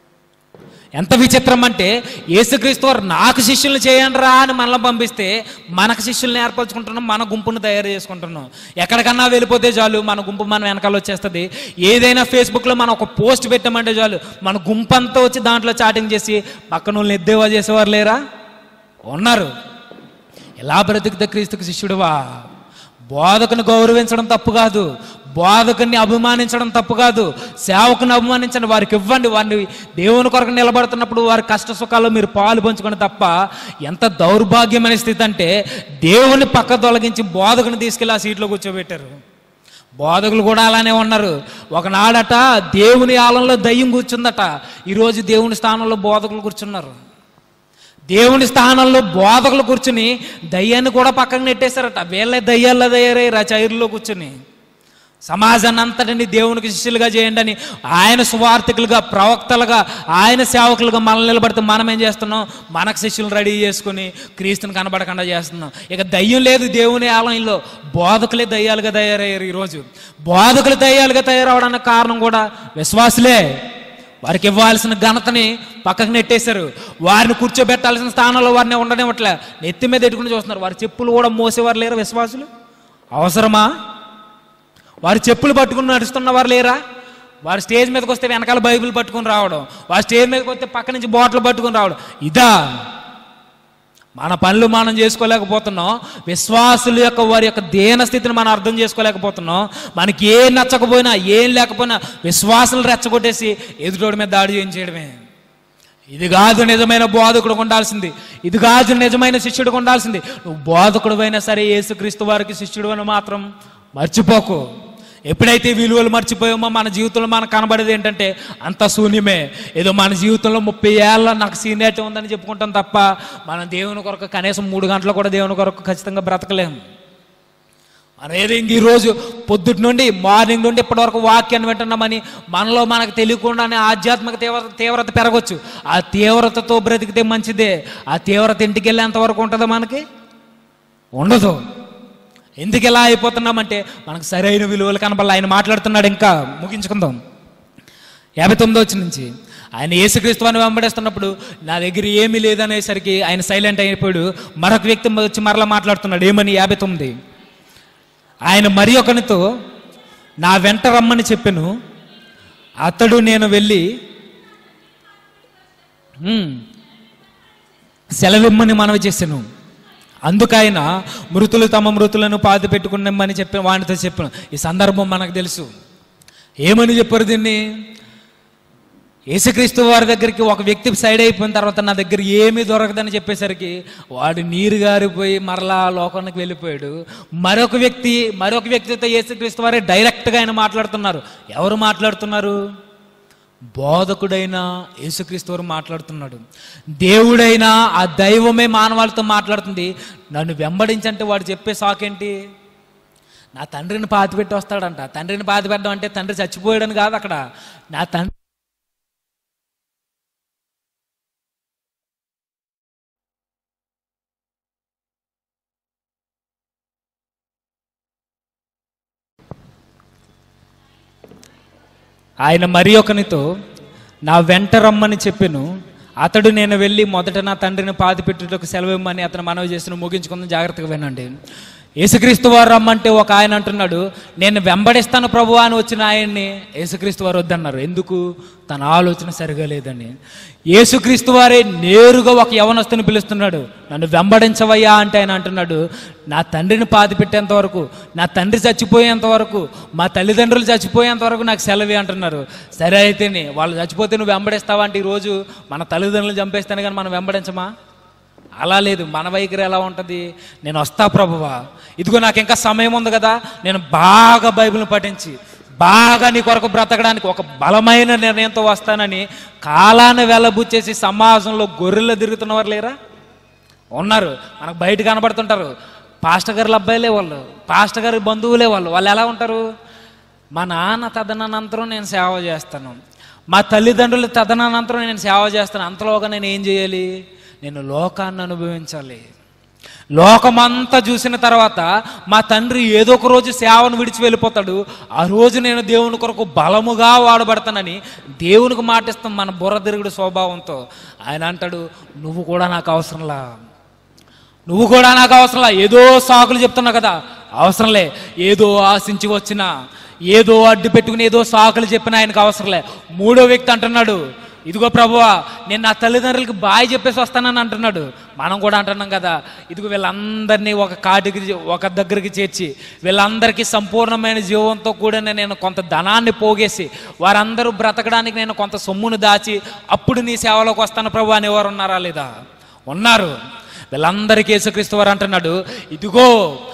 ఎంత విచిత్రం అంటే యేసుక్రీస్తు వారు నాకు శిష్యులు చేయండి రా అని మనల్ని పంపిస్తే మనకు శిష్యుల్ని ఏర్పరచుకుంటున్నాం మన గుంపును తయారు చేసుకుంటున్నాం ఎక్కడికన్నా వెళ్ళిపోతే చాలు మన గుంపు మన వెనకాల వచ్చేస్తుంది ఏదైనా ఫేస్బుక్లో మనం ఒక పోస్ట్ పెట్టామంటే చాలు మన గుంపు అంతా వచ్చి దాంట్లో చాటింగ్ చేసి పక్కన వాళ్ళని ఎద్దేవా చేసేవారు లేరా ఉన్నారు ఎలా బ్రతికితే క్రీస్తుకు శిష్యుడువా బోధకుని గౌరవించడం తప్పు కాదు బోధకుని అభిమానించడం తప్పు కాదు సేవకుని అభిమానించండి వారికి ఇవ్వండి వారిని దేవుని కొరకు నిలబడుతున్నప్పుడు వారి కష్ట సుఖాల్లో మీరు పాలు పంచుకొని తప్ప ఎంత దౌర్భాగ్యమైన స్థితి అంటే దేవుని పక్క తొలగించి బోధకుని తీసుకెళ్ళి ఆ సీట్లో కూర్చోబెట్టారు బోధకులు కూడా అలానే ఉన్నారు ఒకనాడట దేవుని ఆలంలో దయ్యం కూర్చుందట ఈరోజు దేవుని స్థానంలో బోధకులు కూర్చున్నారు దేవుని స్థానంలో బోధకులు కూర్చుని దయ్యాన్ని కూడా పక్కన నెట్టేశారట వీళ్ళే దయ్యాల్లో తయారయ్యారు ఆ చైర్లో కూర్చుని సమాజాన్ని అంతటిని దేవునికి శిష్యులుగా చేయండి అని ఆయన సువార్థికులుగా ప్రవక్తలుగా ఆయన సేవకులుగా మనల్ని నిలబడితే మనం ఏం చేస్తున్నాం మనకు శిష్యులు రెడీ చేసుకుని క్రీస్తుని కనబడకుండా చేస్తున్నాం ఇక దయ్యం లేదు దేవుని ఆలయంలో బోధకులే దయ్యాలుగా తయారయ్యారు ఈరోజు బోధకులు దయ్యాలుగా తయారవడానికి కారణం కూడా విశ్వాసులే వారికి ఇవ్వాల్సిన ఘనతని పక్కకు నెట్టేశారు వారిని కూర్చోబెట్టాల్సిన స్థానంలో వారిని ఉండనివ్వట్లే నెత్తి మీద ఎట్టుకుని చూస్తున్నారు వారి చెప్పులు కూడా మోసేవారు లేరా విశ్వాసులు అవసరమా వారి చెప్పులు పట్టుకుని నడుస్తున్న వారు లేరా వారు స్టేజ్ మీదకి వస్తే వెనకాల బైబిల్ పట్టుకుని రావడం వారు స్టేజ్ మీదకి వస్తే పక్క నుంచి బాటిల్ పట్టుకుని రావడం ఇదా మన పనులు మనం చేసుకోలేకపోతున్నాం విశ్వాసుల యొక్క వారి యొక్క దేన స్థితిని మనం అర్థం చేసుకోలేకపోతున్నాం మనకి ఏం నచ్చకపోయినా ఏం లేకపోయినా విశ్వాసులు రెచ్చగొట్టేసి ఎదుటోడి మీద దాడి చేయించేయడమే ఇది కాదు నిజమైన బోధకుడు ఉండాల్సింది ఇది కాదు నిజమైన శిష్యుడు ఉండాల్సింది నువ్వు బోధకుడు అయినా సరే యేసుక్రీస్తు వారికి శిష్యుడు అని మాత్రం మర్చిపోకు ఎప్పుడైతే విలువలు మర్చిపోయామో మన జీవితంలో మనకు కనబడేది ఏంటంటే అంత శూన్యమే ఏదో మన జీవితంలో ముప్పై ఏళ్ళ నాకు సీనియారిటీ ఉందని చెప్పుకుంటాం తప్ప మనం దేవుని కొరకు కనీసం మూడు గంటలు కూడా దేవుని కొరకు ఖచ్చితంగా బ్రతకలేము మనం ఏదో ఇంక ఈరోజు పొద్దుటి నుండి మార్నింగ్ నుండి ఇప్పటి వరకు వాక్యాన్ని వింటున్నామని మనలో మనకు తెలియకుండానే ఆధ్యాత్మిక తీవ్రత తీవ్రత పెరగచ్చు ఆ తీవ్రతతో బ్రతికితే మంచిదే ఆ తీవ్రత ఇంటికి వెళ్ళేంత వరకు ఉంటుందా మనకి ఉండదు ఎందుకు ఎలా అయిపోతున్నామంటే మనకు సరైన విలువలు కనబడాలి ఆయన మాట్లాడుతున్నాడు ఇంకా ముగించుకుందాం యాభై తొమ్మిదో వచ్చి నుంచి ఆయన యేసుక్రీస్తు అని వెంబడిస్తున్నప్పుడు నా దగ్గర ఏమీ లేదనేసరికి ఆయన సైలెంట్ అయిపోయాడు మరొక వ్యక్తి వచ్చి మరలా మాట్లాడుతున్నాడు ఏమని యాభై తొమ్మిది ఆయన మరి ఒకనితో నా వెంట రమ్మని చెప్పాను అతడు నేను వెళ్ళి "హ్మ్, సెలవిమ్మని మనవి చేశాను అందుకైన మృతులు తమ మృతులను పాతి పెట్టుకున్నామని చెప్పి వానితో చెప్పాను ఈ సందర్భం మనకు తెలుసు ఏమని చెప్పారు దీన్ని యేసుక్రీస్తు వారి దగ్గరికి ఒక వ్యక్తి సైడ్ అయిపోయిన తర్వాత నా దగ్గర ఏమీ దొరకదని చెప్పేసరికి వాడు నీరు గారిపోయి మరలా ఆ లోకానికి వెళ్ళిపోయాడు మరొక వ్యక్తి మరొక వ్యక్తితో యేసుక్రీస్తు వారే డైరెక్ట్గా ఆయన మాట్లాడుతున్నారు ఎవరు మాట్లాడుతున్నారు బోధకుడైన యేసుక్రీస్తు వారు మాట్లాడుతున్నాడు దేవుడైనా ఆ దైవమే మానవాళితో మాట్లాడుతుంది నన్ను వెంబడించంటే వాడు చెప్పే సాకేంటి నా తండ్రిని పాతిపెట్టి వస్తాడంట తండ్రిని పాతిపెట్టడం అంటే తండ్రి చచ్చిపోయాడని కాదు అక్కడ నా తండ్రి ఆయన మరి ఒకనితో నా వెంట రమ్మని చెప్పెను అతడు నేను వెళ్ళి మొదట నా తండ్రిని పాతి పెట్టుటకు సెలవు ఇమ్మని అతను మనవి చేసిన ముగించుకుందాం జాగ్రత్తగా వినండి యేసుక్రీస్తు వారు రమ్మంటే ఒక ఆయన అంటున్నాడు నేను వెంబడిస్తాను ప్రభు అని వచ్చిన ఆయన్ని యేసుక్రీస్తు వారు వద్దన్నారు ఎందుకు తన ఆలోచన సరిగా లేదని యేసుక్రీస్తు వారే నేరుగా ఒక యవనస్తుని పిలుస్తున్నాడు నన్ను వెంబడించవయ్యా అంటే ఆయన అంటున్నాడు నా తండ్రిని పాతి పెట్టేంత వరకు నా తండ్రి చచ్చిపోయేంత వరకు మా తల్లిదండ్రులు చచ్చిపోయేంత వరకు నాకు సెలవి అంటున్నారు సరే అయితేనే వాళ్ళు చచ్చిపోతే నువ్వు వెంబడిస్తావా అంటే ఈరోజు మన తల్లిదండ్రులు చంపేస్తాను కానీ మనం వెంబడించమా అలా లేదు మన వైఖరి ఎలా ఉంటుంది నేను వస్తా ప్రభువా ఇదిగో నాకు ఇంకా సమయం ఉంది కదా నేను బాగా బైబిల్ని పఠించి బాగా నీ కొరకు బ్రతకడానికి ఒక బలమైన నిర్ణయంతో వస్తానని కాలాన్ని వెళ్ళబుచ్చేసి సమాజంలో గొర్రెలు తిరుగుతున్నవారు లేరా ఉన్నారు మనకు బయట కనబడుతుంటారు పాస్టర్ గారుల అబ్బాయిలే వాళ్ళు పాస్టర్ గారి బంధువులే వాళ్ళు వాళ్ళు ఎలా ఉంటారు మా నాన్న తదనంతరం నేను సేవ చేస్తాను మా తల్లిదండ్రుల తదనంతరం నేను సేవ చేస్తాను అంతలోగా నేను ఏం చేయాలి నేను లోకాన్ని అనుభవించాలి లోకమంతా చూసిన తర్వాత మా తండ్రి ఏదో ఒక రోజు సేవను విడిచి వెళ్ళిపోతాడు ఆ రోజు నేను దేవుని కొరకు బలముగా వాడబడతానని దేవునికి మాటిస్తాం మన బుర్ర తిరుగుడు స్వభావంతో ఆయన అంటాడు నువ్వు కూడా నాకు అవసరంలా నువ్వు కూడా నాకు అవసరంలా ఏదో సాకులు చెప్తున్నావు కదా అవసరంలే ఏదో ఆశించి వచ్చిన ఏదో అడ్డు పెట్టుకుని ఏదో సాకులు చెప్పిన ఆయనకు అవసరంలే మూడో వ్యక్తి అంటున్నాడు ఇదిగో ప్రభువా నేను నా తల్లిదండ్రులకి బాయ్ చెప్పేసి వస్తానని అంటున్నాడు మనం కూడా అంటున్నాం కదా ఇదిగో వీళ్ళందరినీ ఒక కాటికి ఒక దగ్గరికి చేర్చి వీళ్ళందరికీ సంపూర్ణమైన జీవంతో కూడిన నేను కొంత ధనాన్ని పోగేసి వారందరూ బ్రతకడానికి నేను కొంత సొమ్మును దాచి అప్పుడు నీ సేవలోకి వస్తాను ప్రభు అనేవారు ఉన్నారా లేదా ఉన్నారు వీళ్ళందరికీ యేసుక్రీస్తు వారు అంటున్నాడు ఇదిగో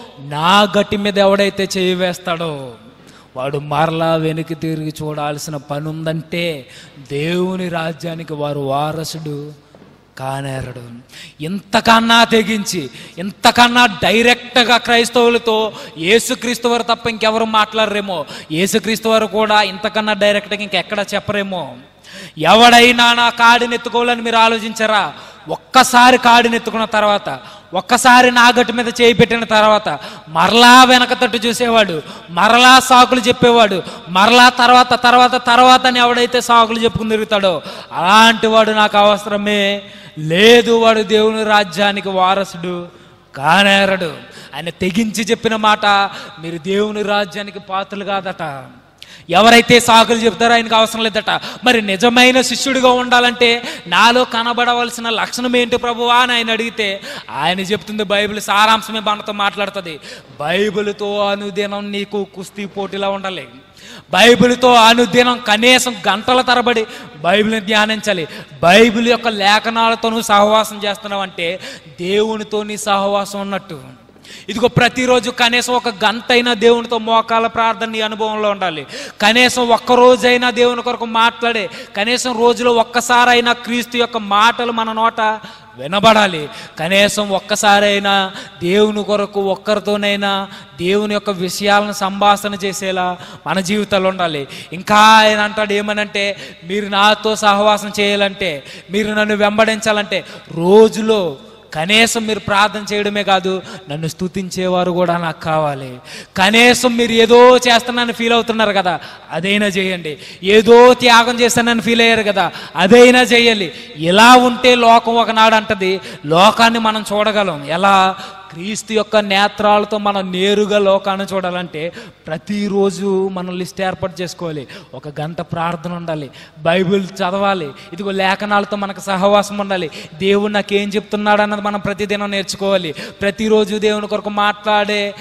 నా గట్టి మీద ఎవడైతే చేయి వేస్తాడో వాడు మరలా వెనక్కి తిరిగి చూడాల్సిన పని ఉందంటే దేవుని రాజ్యానికి వారు వారసుడు కానేరడు ఇంతకన్నా తెగించి ఇంతకన్నా డైరెక్ట్గా క్రైస్తవులతో యేసుక్రీస్తు వారు తప్ప ఇంకెవరు మాట్లాడరేమో యేసుక్రీస్తు వారు కూడా ఇంతకన్నా డైరెక్ట్గా ఇంకెక్కడ చెప్పరేమో ఎవడైనా నా కాడిని ఎత్తుకోవాలని మీరు ఆలోచించారా ఒక్కసారి కాడిని ఎత్తుకున్న తర్వాత ఒక్కసారి నా గట్టు మీద చేయి పెట్టిన తర్వాత మరలా వెనక తట్టు చూసేవాడు మరలా సాకులు చెప్పేవాడు మరలా తర్వాత తర్వాత తర్వాత అని ఎవడైతే సాకులు చెప్పుకుని తిరుగుతాడో అలాంటి వాడు నాకు అవసరమే లేదు వాడు దేవుని రాజ్యానికి వారసుడు కానేరడు ఆయన తెగించి చెప్పిన మాట మీరు దేవుని రాజ్యానికి పాత్రలు కాదట ఎవరైతే సాకులు చెప్తారో ఆయనకు అవసరం లేదట మరి నిజమైన శిష్యుడిగా ఉండాలంటే నాలో కనబడవలసిన లక్షణం ఏంటి ప్రభువా అని ఆయన అడిగితే ఆయన చెప్తుంది బైబిల్ సారాంశమే మనతో మాట్లాడుతుంది బైబిల్తో అనుదినం నీకు కుస్తీ పోటీలా ఉండాలి బైబిల్తో అనుదినం కనీసం గంటల తరబడి బైబిల్ని ధ్యానించాలి బైబిల్ యొక్క లేఖనాలతో నువ్వు సహవాసం చేస్తున్నావు అంటే దేవునితో నీ సహవాసం ఉన్నట్టు ఇదిగో ప్రతిరోజు కనీసం ఒక గంట అయినా దేవునితో మోకాల ప్రార్థన నీ అనుభవంలో ఉండాలి కనీసం ఒక్క రోజైనా దేవుని కొరకు మాట్లాడే కనీసం రోజులో ఒక్కసారైనా క్రీస్తు యొక్క మాటలు మన నోట వినబడాలి కనీసం ఒక్కసారైనా దేవుని కొరకు ఒక్కరితోనైనా దేవుని యొక్క విషయాలను సంభాషణ చేసేలా మన జీవితాలు ఉండాలి ఇంకా ఆయన అంటాడు ఏమనంటే మీరు నాతో సహవాసం చేయాలంటే మీరు నన్ను వెంబడించాలంటే రోజులో కనీసం మీరు ప్రార్థన చేయడమే కాదు నన్ను స్తుతించేవారు కూడా నాకు కావాలి కనీసం మీరు ఏదో చేస్తున్నానని ఫీల్ అవుతున్నారు కదా అదైనా చేయండి ఏదో త్యాగం చేస్తానని ఫీల్ అయ్యారు కదా అదైనా చేయాలి ఇలా ఉంటే లోకం ఒకనాడు అంటది లోకాన్ని మనం చూడగలం ఎలా క్రీస్తు యొక్క నేత్రాలతో మనం నేరుగా లోకాన్ని చూడాలంటే ప్రతిరోజు మనం లిస్ట్ ఏర్పాటు చేసుకోవాలి ఒక గంట ప్రార్థన ఉండాలి బైబిల్ చదవాలి ఇదిగో లేఖనాలతో మనకు సహవాసం ఉండాలి దేవుడు నాకేం చెప్తున్నాడు అన్నది మనం ప్రతిదినం నేర్చుకోవాలి ప్రతిరోజు దేవుని కొరకు మాట్లాడే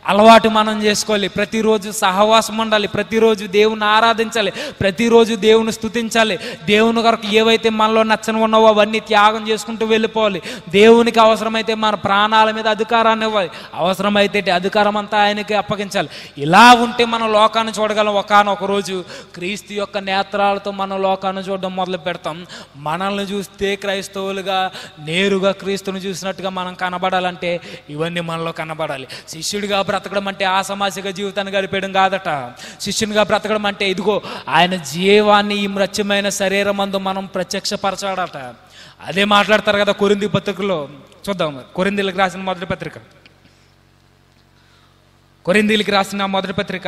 అలవాటు మనం చేసుకోవాలి ప్రతిరోజు సహవాసం ఉండాలి ప్రతిరోజు దేవుని ఆరాధించాలి ప్రతిరోజు దేవుని స్తుతించాలి దేవుని కొరకు ఏవైతే మనలో నచ్చని ఉన్నావో అవన్నీ త్యాగం చేసుకుంటూ వెళ్ళిపోవాలి దేవునికి అవసరమైతే మన ప్రాణాల మీద అధికారాన్ని ఇవ్వాలి అవసరమైతే అధికారం అంతా ఆయనకి అప్పగించాలి ఇలా ఉంటే మనం లోకాన్ని చూడగలం ఒకనొక రోజు క్రీస్తు యొక్క నేత్రాలతో మనం లోకాన్ని చూడడం మొదలు పెడతాం మనల్ని చూస్తే క్రైస్తవులుగా నేరుగా క్రీస్తుని చూసినట్టుగా మనం కనబడాలంటే ఇవన్నీ మనలో కనబడాలి శిష్యుడిగా బ్రతకడం అంటే ఆసమాసిక జీవితాన్ని గడిపేయడం కాదట శిష్యునిగా బ్రతకడం అంటే ఇదిగో ఆయన జీవాన్ని ఈ మృత్యమైన శరీరం అందు మనం ప్రత్యక్షపరచాడట అదే మాట్లాడతారు కదా కొరింది పత్రికలో చూద్దాం కొరిందీలకు రాసిన మొదటి పత్రిక కొరిందీలకి రాసిన మొదటి పత్రిక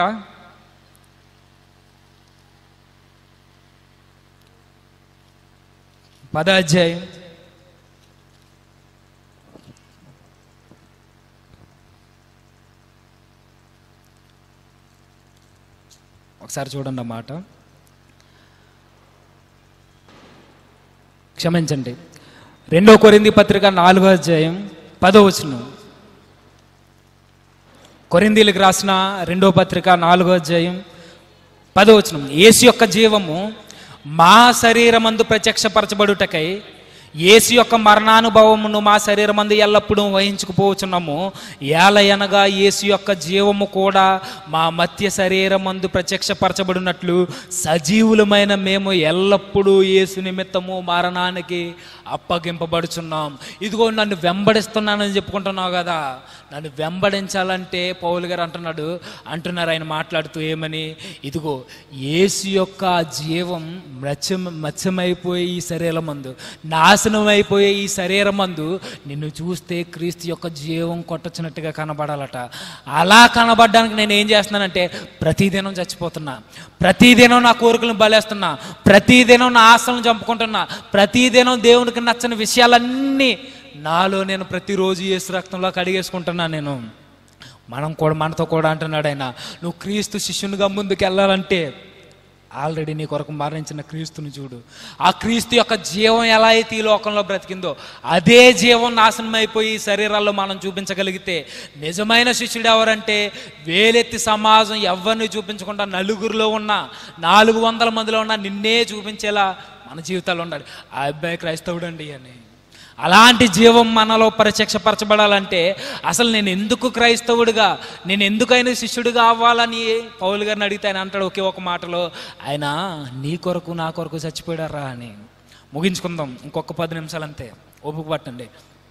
పద అధ్యాయం ఒకసారి చూడండి అన్నమాట క్షమించండి రెండో కొరింది పత్రిక నాలుగో అధ్యాయం పదో వచనం కొరిందీలకు రాసిన రెండో పత్రిక నాలుగో అధ్యాయం పదో వచనం ఏసు యొక్క జీవము మా శరీరమందు ప్రత్యక్షపరచబడుటకై ఏసు యొక్క మరణానుభవమును మా శరీరమందు ఎల్లప్పుడూ వహించుకుపోవచ్చున్నాము ఏలయనగా ఏసు యొక్క జీవము కూడా మా మధ్య శరీరమందు ప్రత్యక్షపరచబడినట్లు సజీవులమైన మేము ఎల్లప్పుడూ ఏసు నిమిత్తము మరణానికి అప్పగింపబడుచున్నాం ఇదిగో నన్ను వెంబడిస్తున్నానని చెప్పుకుంటున్నావు కదా నన్ను వెంబడించాలంటే పౌలు గారు అంటున్నాడు అంటున్నారు ఆయన మాట్లాడుతూ ఏమని ఇదిగో ఏసు యొక్క జీవం మత్స్యం మత్స్యమైపోయే ఈ శరీరం మందు నాశనం అయిపోయే ఈ శరీరం మందు నిన్ను చూస్తే క్రీస్తు యొక్క జీవం కొట్టొచ్చినట్టుగా కనబడాలట అలా కనబడడానికి నేను ఏం చేస్తున్నానంటే ప్రతిదినం చచ్చిపోతున్నా ప్రతిదినం నా కోరికలను బలేస్తున్నా ప్రతిదినం నా ఆశలను చంపుకుంటున్నా ప్రతిదినం దేవునికి నచ్చని విషయాలన్నీ నాలో నేను ప్రతిరోజు యేసు రక్తంలో కడిగేసుకుంటున్నా నేను మనం కూడా మనతో కూడా అంటున్నాడు ఆయన నువ్వు క్రీస్తు శిష్యునిగా ముందుకు వెళ్ళాలంటే ఆల్రెడీ నీ కొరకు మరణించిన క్రీస్తుని చూడు ఆ క్రీస్తు యొక్క జీవం ఎలా అయితే ఈ లోకంలో బ్రతికిందో అదే జీవం నాశనం అయిపోయి ఈ శరీరాల్లో మనం చూపించగలిగితే నిజమైన శిష్యుడు ఎవరంటే వేలెత్తి సమాజం ఎవరిని చూపించకుండా నలుగురిలో ఉన్న నాలుగు వందల మందిలో ఉన్న నిన్నే చూపించేలా మన జీవితాల్లో ఉండాలి ఆ అబ్బాయి క్రైస్తవుడు అండి అని అలాంటి జీవం మనలో ప్రత్యక్షపరచబడాలంటే అసలు నేను ఎందుకు క్రైస్తవుడిగా నేను ఎందుకైనా శిష్యుడిగా అవ్వాలని పౌలు గారిని అడిగితే ఆయన అంటాడు ఒకే ఒక మాటలో ఆయన నీ కొరకు నా కొరకు చచ్చిపోయారా అని ముగించుకుందాం ఇంకొక పది నిమిషాలు అంతే ఓపిక పట్టండి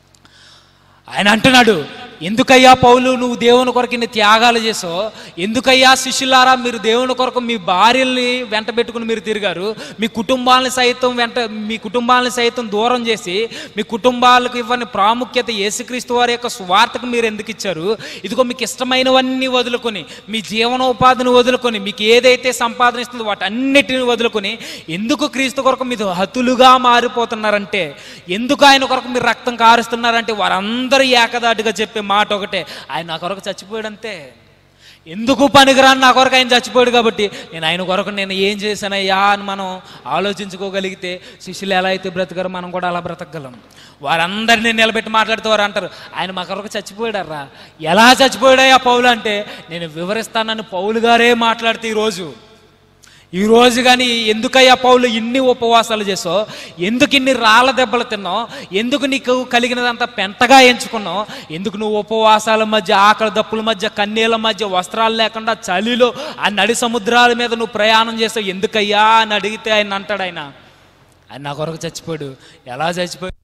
ఆయన అంటున్నాడు ఎందుకయ్యా పౌలు నువ్వు దేవుని కొరకు ఇన్ని త్యాగాలు చేసావు ఎందుకయ్యా శిష్యులారా మీరు దేవుని కొరకు మీ భార్యల్ని వెంట పెట్టుకుని మీరు తిరిగారు మీ కుటుంబాలను సైతం వెంట మీ కుటుంబాలను సైతం దూరం చేసి మీ కుటుంబాలకు ఇవ్వని ప్రాముఖ్యత యేసుక్రీస్తు వారి యొక్క స్వార్థకు మీరు ఎందుకు ఇచ్చారు ఇదిగో మీకు ఇష్టమైనవన్నీ వదులుకొని మీ జీవనోపాధిని వదులుకొని మీకు ఏదైతే సంపాదన ఇస్తుందో వాటన్నిటిని వదులుకొని ఎందుకు క్రీస్తు కొరకు మీరు హతులుగా మారిపోతున్నారంటే ఎందుకు ఆయన కొరకు మీరు రక్తం కారుస్తున్నారంటే వారందరూ ఏకదాటిగా చెప్పే మాట ఒకటే ఆయన నా కొరకు చచ్చిపోయాడంతే ఎందుకు పనికిరాని నా కొరకు ఆయన చచ్చిపోయాడు కాబట్టి నేను ఆయన కొరకు నేను ఏం చేశానయ్యా అని మనం ఆలోచించుకోగలిగితే శిష్యులు ఎలా అయితే బ్రతకారో మనం కూడా అలా బ్రతకగలం వారందరినీ నిలబెట్టి మాట్లాడుతూ వారు అంటారు ఆయన మా కొరకు చచ్చిపోయాడర్రా ఎలా చచ్చిపోయాడయ్యా పౌలు అంటే నేను వివరిస్తానని పౌలు గారే మాట్లాడితే ఈరోజు ఈ రోజు కానీ ఎందుకయ్యా పౌలు ఇన్ని ఉపవాసాలు చేసావు ఎందుకు ఇన్ని రాళ్ళ దెబ్బలు తిన్నావు ఎందుకు నీకు కలిగినదంతా పెంటగా ఎంచుకున్నావు ఎందుకు నువ్వు ఉపవాసాల మధ్య ఆకలి దప్పుల మధ్య కన్నీళ్ళ మధ్య వస్త్రాలు లేకుండా చలిలో ఆ నడి సముద్రాల మీద నువ్వు ప్రయాణం చేసావు ఎందుకయ్యా అని అడిగితే ఆయన అంటాడు ఆయన ఆయన నా కొరకు చచ్చిపోయాడు ఎలా చచ్చిపోయాడు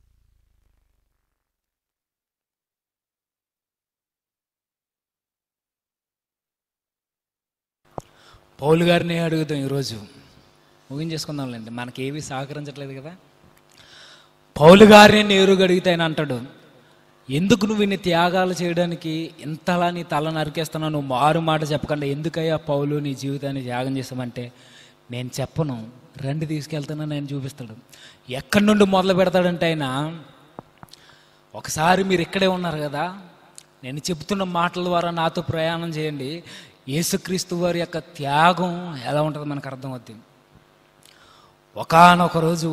పౌలు గారిని అడుగుతాం ఈరోజు ముగించేసుకుందాంలేండి మనకి ఏవి సహకరించట్లేదు కదా పౌలు గారిని నేరుగా అడిగితే ఆయన అంటాడు ఎందుకు నువ్వు ఇన్ని త్యాగాలు చేయడానికి ఇంతలా నీ తల నరికేస్తున్నావు నువ్వు మారు మాట చెప్పకుండా ఎందుకయ్యా పౌలు నీ జీవితాన్ని త్యాగం చేసామంటే నేను చెప్పను రండి తీసుకెళ్తానని నేను చూపిస్తాడు ఎక్కడి నుండి మొదలు పెడతాడంటే ఆయన ఒకసారి మీరు ఇక్కడే ఉన్నారు కదా నేను చెప్తున్న మాటల ద్వారా నాతో ప్రయాణం చేయండి యేసుక్రీస్తు వారి యొక్క త్యాగం ఎలా ఉంటుందో మనకు అర్థమవుతుంది ఒకానొక రోజు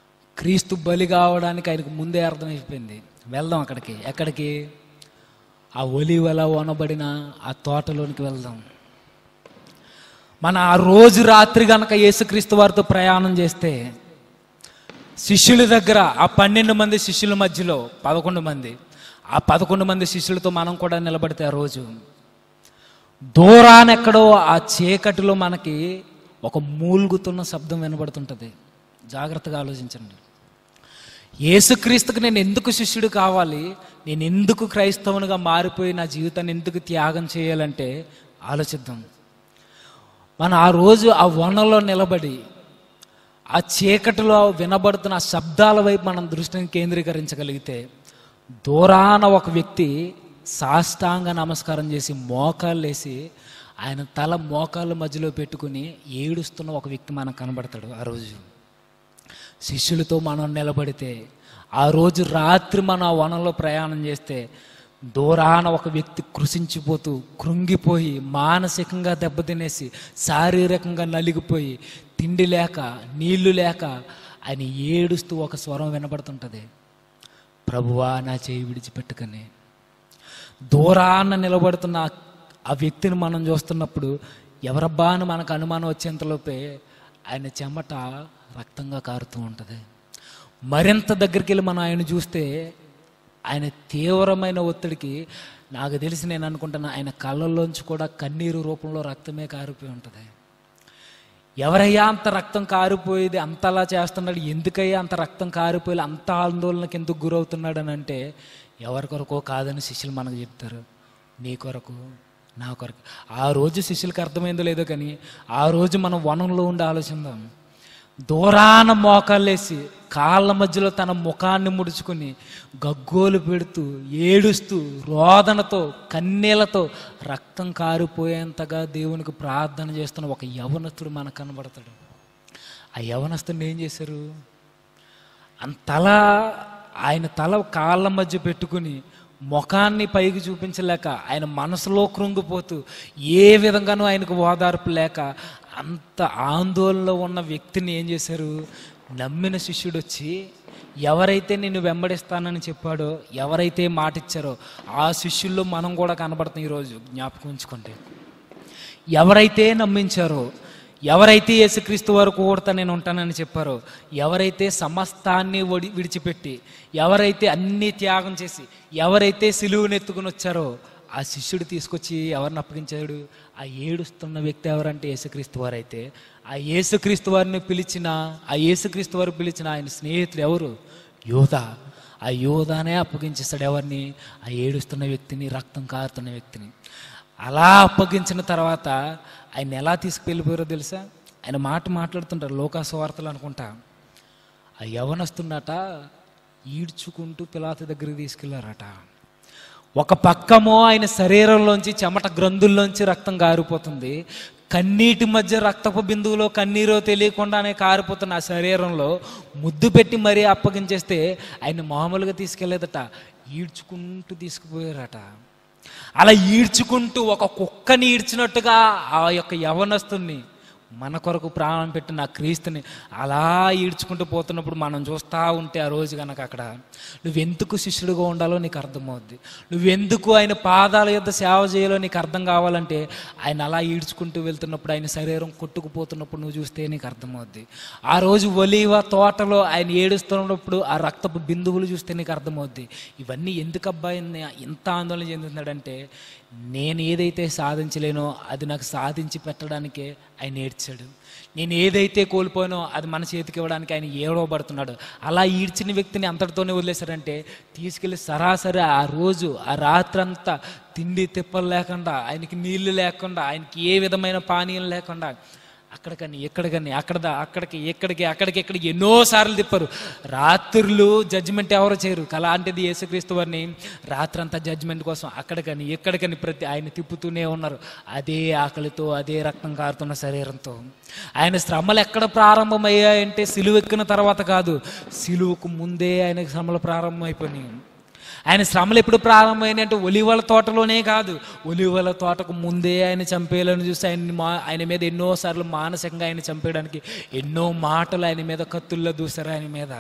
క్రీస్తు బలి కావడానికి ఆయనకు ముందే అర్థమైపోయింది వెళ్దాం అక్కడికి ఎక్కడికి ఆ ఒలివల వనబడిన ఆ తోటలోనికి వెళ్దాం మన ఆ రోజు రాత్రి గనక యేసుక్రీస్తు వారితో ప్రయాణం చేస్తే శిష్యుల దగ్గర ఆ పన్నెండు మంది శిష్యుల మధ్యలో పదకొండు మంది ఆ పదకొండు మంది శిష్యులతో మనం కూడా నిలబడితే ఆ రోజు దూరాన ఎక్కడో ఆ చీకటిలో మనకి ఒక మూలుగుతున్న శబ్దం వినబడుతుంటుంది జాగ్రత్తగా ఆలోచించండి యేసుక్రీస్తుకు నేను ఎందుకు శిష్యుడు కావాలి నేను ఎందుకు క్రైస్తవునిగా మారిపోయి నా జీవితాన్ని ఎందుకు త్యాగం చేయాలంటే ఆలోచిద్దాం మనం ఆ రోజు ఆ వనంలో నిలబడి ఆ చీకటిలో వినబడుతున్న ఆ శబ్దాల వైపు మనం దృష్టిని కేంద్రీకరించగలిగితే దూరాన ఒక వ్యక్తి సాష్టాంగ నమస్కారం చేసి మోకాళ్ళు వేసి ఆయన తల మోకాళ్ళ మధ్యలో పెట్టుకుని ఏడుస్తున్న ఒక వ్యక్తి మనకు కనబడతాడు ఆ రోజు శిష్యులతో మనం నిలబడితే ఆ రోజు రాత్రి మనం ఆ వనంలో ప్రయాణం చేస్తే దూరాన ఒక వ్యక్తి కృషించిపోతూ కృంగిపోయి మానసికంగా దెబ్బతినేసి శారీరకంగా నలిగిపోయి తిండి లేక నీళ్లు లేక ఆయన ఏడుస్తూ ఒక స్వరం వినబడుతుంటుంది ప్రభువా నా చేయి విడిచిపెట్టుకని దూరాన నిలబడుతున్న ఆ- ఆ వ్యక్తిని మనం చూస్తున్నప్పుడు ఎవరబ్బా అని మనకు అనుమానం వచ్చేంతలోపే ఆయన చెమట రక్తంగా కారుతూ ఉంటుంది మరింత దగ్గరికి వెళ్ళి మనం ఆయన చూస్తే ఆయన తీవ్రమైన ఒత్తిడికి నాకు తెలిసి నేను అనుకుంటున్నా ఆయన కళ్ళల్లోంచి కూడా కన్నీరు రూపంలో రక్తమే కారిపోయి ఉంటుంది ఎవరయ్యా అంత రక్తం కారిపోయేది అంతలా చేస్తున్నాడు ఎందుకయ్యా అంత రక్తం కారిపోయి అంత ఆందోళనకి ఎందుకు గురవుతున్నాడు అని అంటే ఎవరి కొరకో కాదని శిష్యులు మనకు చెప్తారు నీ కొరకు నా కొరకు ఆ రోజు శిష్యులకు అర్థమైందో లేదో కానీ ఆ రోజు మనం వనంలో ఉండి ఆలోచిద్దాం దూరాన మోకాళ్ళేసి కాళ్ళ మధ్యలో తన ముఖాన్ని ముడుచుకుని గగ్గోలు పెడుతూ ఏడుస్తూ రోదనతో కన్నీళ్లతో రక్తం కారిపోయేంతగా దేవునికి ప్రార్థన చేస్తున్న ఒక యవనస్తుడు మనకు కనబడతాడు ఆ యవనస్తుడిని ఏం చేశారు అంతలా ఆయన తల కాళ్ళ మధ్య పెట్టుకుని ముఖాన్ని పైకి చూపించలేక ఆయన మనసులో కృంగిపోతూ ఏ విధంగానూ ఆయనకు ఓదార్పు లేక అంత ఆందోళనలో ఉన్న వ్యక్తిని ఏం చేశారు నమ్మిన శిష్యుడు వచ్చి ఎవరైతే నిన్ను వెంబడిస్తానని చెప్పాడో ఎవరైతే మాట ఇచ్చారో ఆ శిష్యుల్లో మనం కూడా కనబడుతున్నాం ఈరోజు జ్ఞాపకం ఉంచుకోండి ఎవరైతే నమ్మించారో ఎవరైతే యేసుక్రీస్తు వరకు ఓడతా నేను ఉంటానని చెప్పారో ఎవరైతే సమస్తాన్ని ఒడి విడిచిపెట్టి ఎవరైతే అన్ని త్యాగం చేసి ఎవరైతే సిలువుని ఎత్తుకుని వచ్చారో ఆ శిష్యుడు తీసుకొచ్చి ఎవరిని అప్పగించాడు ఆ ఏడుస్తున్న వ్యక్తి ఎవరంటే యేసుక్రీస్తు వారైతే ఆ యేసుక్రీస్తు వారిని పిలిచిన ఆ యేసుక్రీస్తు వారు పిలిచిన ఆయన స్నేహితులు ఎవరు యోధ ఆ యోధానే అప్పగించేస్తాడు ఎవరిని ఆ ఏడుస్తున్న వ్యక్తిని రక్తం కారుతున్న వ్యక్తిని అలా అప్పగించిన తర్వాత ఆయన ఎలా తీసుకువెళ్ళిపోయారో తెలుసా ఆయన మాట మాట్లాడుతుంటారు లోకాసువార్తలు అనుకుంటా ఆ యవనస్తున్నట ఈడ్చుకుంటూ పిలాత దగ్గరికి తీసుకెళ్లారట ఒక పక్కమో ఆయన శరీరంలోంచి చెమట గ్రంథుల్లోంచి రక్తం కారిపోతుంది కన్నీటి మధ్య రక్తపు బిందువులో కన్నీరో తెలియకుండానే కారిపోతున్న ఆ శరీరంలో ముద్దు పెట్టి మరీ అప్పగించేస్తే ఆయన మామూలుగా తీసుకెళ్లేదట ఈడ్చుకుంటూ తీసుకుపోయారట అలా ఈడ్చుకుంటూ ఒక కుక్కని ఈడ్చినట్టుగా ఆ యొక్క యవనస్తుని మన కొరకు ప్రాణం పెట్టిన ఆ క్రీస్తుని అలా ఈడ్చుకుంటూ పోతున్నప్పుడు మనం చూస్తూ ఉంటే ఆ రోజు కనుక అక్కడ నువ్వెందుకు శిష్యుడిగా ఉండాలో నీకు అర్థమవుద్ది నువ్వెందుకు ఆయన పాదాల యొద్ద సేవ చేయాలో నీకు అర్థం కావాలంటే ఆయన అలా ఈడ్చుకుంటూ వెళ్తున్నప్పుడు ఆయన శరీరం కొట్టుకుపోతున్నప్పుడు నువ్వు చూస్తే నీకు అర్థమవుద్ది ఆ రోజు ఒలీవ తోటలో ఆయన ఏడుస్తున్నప్పుడు ఆ రక్తపు బిందువులు చూస్తే నీకు అర్థమవుద్ది ఇవన్నీ ఎందుకు అబ్బాయి ఇంత ఆందోళన చెందుతున్నాడంటే నేను ఏదైతే సాధించలేనో అది నాకు సాధించి పెట్టడానికే ఆయన ఏడ్చాడు నేను ఏదైతే కోల్పోయానో అది మన చేతికి ఇవ్వడానికి ఆయన ఏడవబడుతున్నాడు అలా ఈడ్చిన వ్యక్తిని అంతటితోనే వదిలేశారంటే తీసుకెళ్ళి సరాసరి ఆ రోజు ఆ రాత్రంతా తిండి తిప్పలు లేకుండా ఆయనకి నీళ్లు లేకుండా ఆయనకి ఏ విధమైన పానీయం లేకుండా అక్కడికని ఎక్కడికని అక్కడదా అక్కడికి ఎక్కడికి అక్కడికి ఎక్కడికి ఎన్నోసార్లు తిప్పారు రాత్రులు జడ్జిమెంట్ ఎవరు చేయరు అలాంటిది యేసుక్రీస్తు వారిని రాత్రంతా జడ్జిమెంట్ కోసం అక్కడికని ఎక్కడికని ప్రతి ఆయన తిప్పుతూనే ఉన్నారు అదే ఆకలితో అదే రక్తం కారుతున్న శరీరంతో ఆయన శ్రమలు ఎక్కడ ప్రారంభమయ్యాయంటే సిలువ ఎక్కిన తర్వాత కాదు సిలువకు ముందే ఆయనకి శ్రమలు ప్రారంభమైపోయినాయి ఆయన శ్రమలు ఎప్పుడు ప్రారంభమైనాయి అంటే ఒలివల తోటలోనే కాదు ఒలివల తోటకు ముందే ఆయన చంపేయాలని చూసి ఆయన మా ఆయన మీద ఎన్నోసార్లు మానసికంగా ఆయన చంపేయడానికి ఎన్నో మాటలు ఆయన మీద కత్తుల్లో దూసారు ఆయన మీద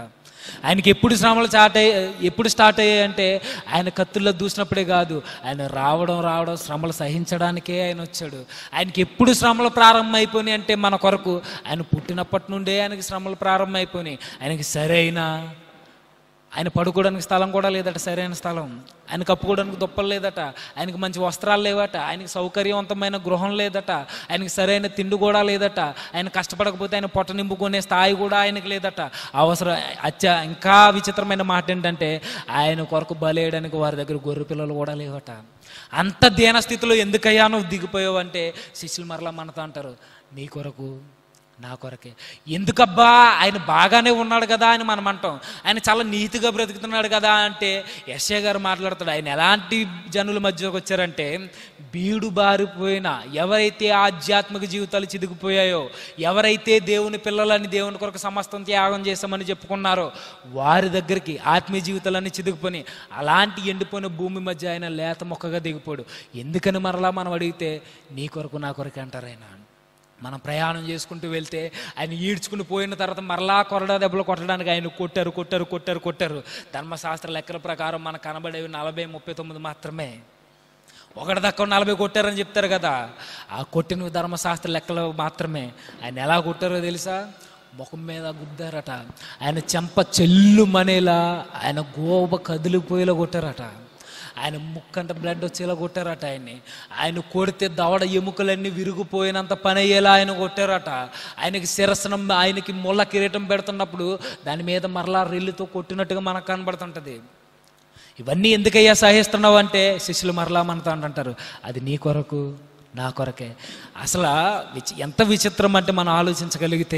ఆయనకి ఎప్పుడు శ్రమలు స్టార్ట్ అయ్యి ఎప్పుడు స్టార్ట్ అయ్యాయి అంటే ఆయన కత్తుల్లో దూసినప్పుడే కాదు ఆయన రావడం రావడం శ్రమలు సహించడానికే ఆయన వచ్చాడు ఆయనకి ఎప్పుడు శ్రమలు ప్రారంభం అయిపోయినాయి అంటే మన కొరకు ఆయన పుట్టినప్పటి నుండే ఆయనకి శ్రమలు ప్రారంభం అయిపోయినాయి ఆయనకి సరైన ఆయన పడుకోవడానికి స్థలం కూడా లేదట సరైన స్థలం ఆయన కప్పుకోవడానికి దుప్పలు లేదట ఆయనకి మంచి వస్త్రాలు లేవట ఆయనకి సౌకర్యవంతమైన గృహం లేదట ఆయనకి సరైన తిండి కూడా లేదట ఆయన కష్టపడకపోతే ఆయన పొట్ట నింపుకునే స్థాయి కూడా ఆయనకి లేదట అవసరం అచ్చ ఇంకా విచిత్రమైన మాట ఏంటంటే ఆయన కొరకు బలేయడానికి వారి దగ్గర గొర్రె పిల్లలు కూడా లేవట అంత దీన స్థితిలో ఎందుకయ్యా నువ్వు దిగిపోయావు అంటే శిష్యులు మరలా మనతో అంటారు నీ కొరకు నా కొరకే ఎందుకబ్బా ఆయన బాగానే ఉన్నాడు కదా అని మనం అంటాం ఆయన చాలా నీతిగా బ్రతుకుతున్నాడు కదా అంటే యశ్య గారు మాట్లాడతాడు ఆయన ఎలాంటి జనుల మధ్యలోకి వచ్చారంటే బీడు బారిపోయిన ఎవరైతే ఆధ్యాత్మిక జీవితాలు చిదిగిపోయాయో ఎవరైతే దేవుని పిల్లలని దేవుని కొరకు సమస్తం త్యాగం చేశామని చెప్పుకున్నారో వారి దగ్గరికి ఆత్మీయ జీవితాలన్నీ చిదిగిపోయి అలాంటి ఎండిపోయిన భూమి మధ్య ఆయన లేత మొక్కగా దిగిపోడు ఎందుకని మరలా మనం అడిగితే నీ కొరకు నా కొరకే అంటారు ఆయన మనం ప్రయాణం చేసుకుంటూ వెళ్తే ఆయన ఈడ్చుకుని పోయిన తర్వాత మరలా కొరడా దెబ్బలు కొట్టడానికి ఆయన కొట్టారు కొట్టారు కొట్టారు కొట్టారు ధర్మశాస్త్ర లెక్కల ప్రకారం మనకు కనబడేవి నలభై ముప్పై తొమ్మిది మాత్రమే ఒకటి దక్క నలభై కొట్టారని చెప్తారు కదా ఆ కొట్టిన ధర్మశాస్త్ర లెక్కలు మాత్రమే ఆయన ఎలా కొట్టారో తెలుసా ముఖం మీద గుద్దారట ఆయన చెంప చెల్లు మనేలా ఆయన గోబ కదిలిపోయేలా కొట్టారట ఆయన ముక్కంట బ్లడ్ వచ్చేలా కొట్టారట ఆయన్ని ఆయన కొడితే దవడ ఎముకలన్నీ విరిగిపోయినంత పని అయ్యేలా ఆయన కొట్టారట ఆయనకి శిరస్నం ఆయనకి ముళ్ళ కిరీటం పెడుతున్నప్పుడు దాని మీద మరలా రెల్లుతో కొట్టినట్టుగా మనకు కనబడుతుంటది ఇవన్నీ ఎందుకయ్యా సహిస్తున్నావు అంటే శిష్యులు మరలా మనతో అంటారు అది నీ కొరకు నా కొరకే అసలు విచి- ఎంత విచిత్రం అంటే మనం ఆలోచించగలిగితే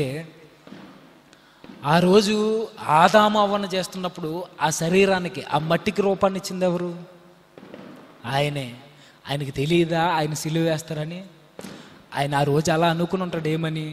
ఆ రోజు ఆదాము అవ్వన చేస్తున్నప్పుడు ఆ శరీరానికి ఆ మట్టికి రూపాన్ని ఇచ్చింది ఎవరు ఆయనే ఆయనకి తెలియదా ఆయన సిలువ వేస్తారని ఆయన ఆ రోజు అలా అనుకుని ఉంటాడు ఏమని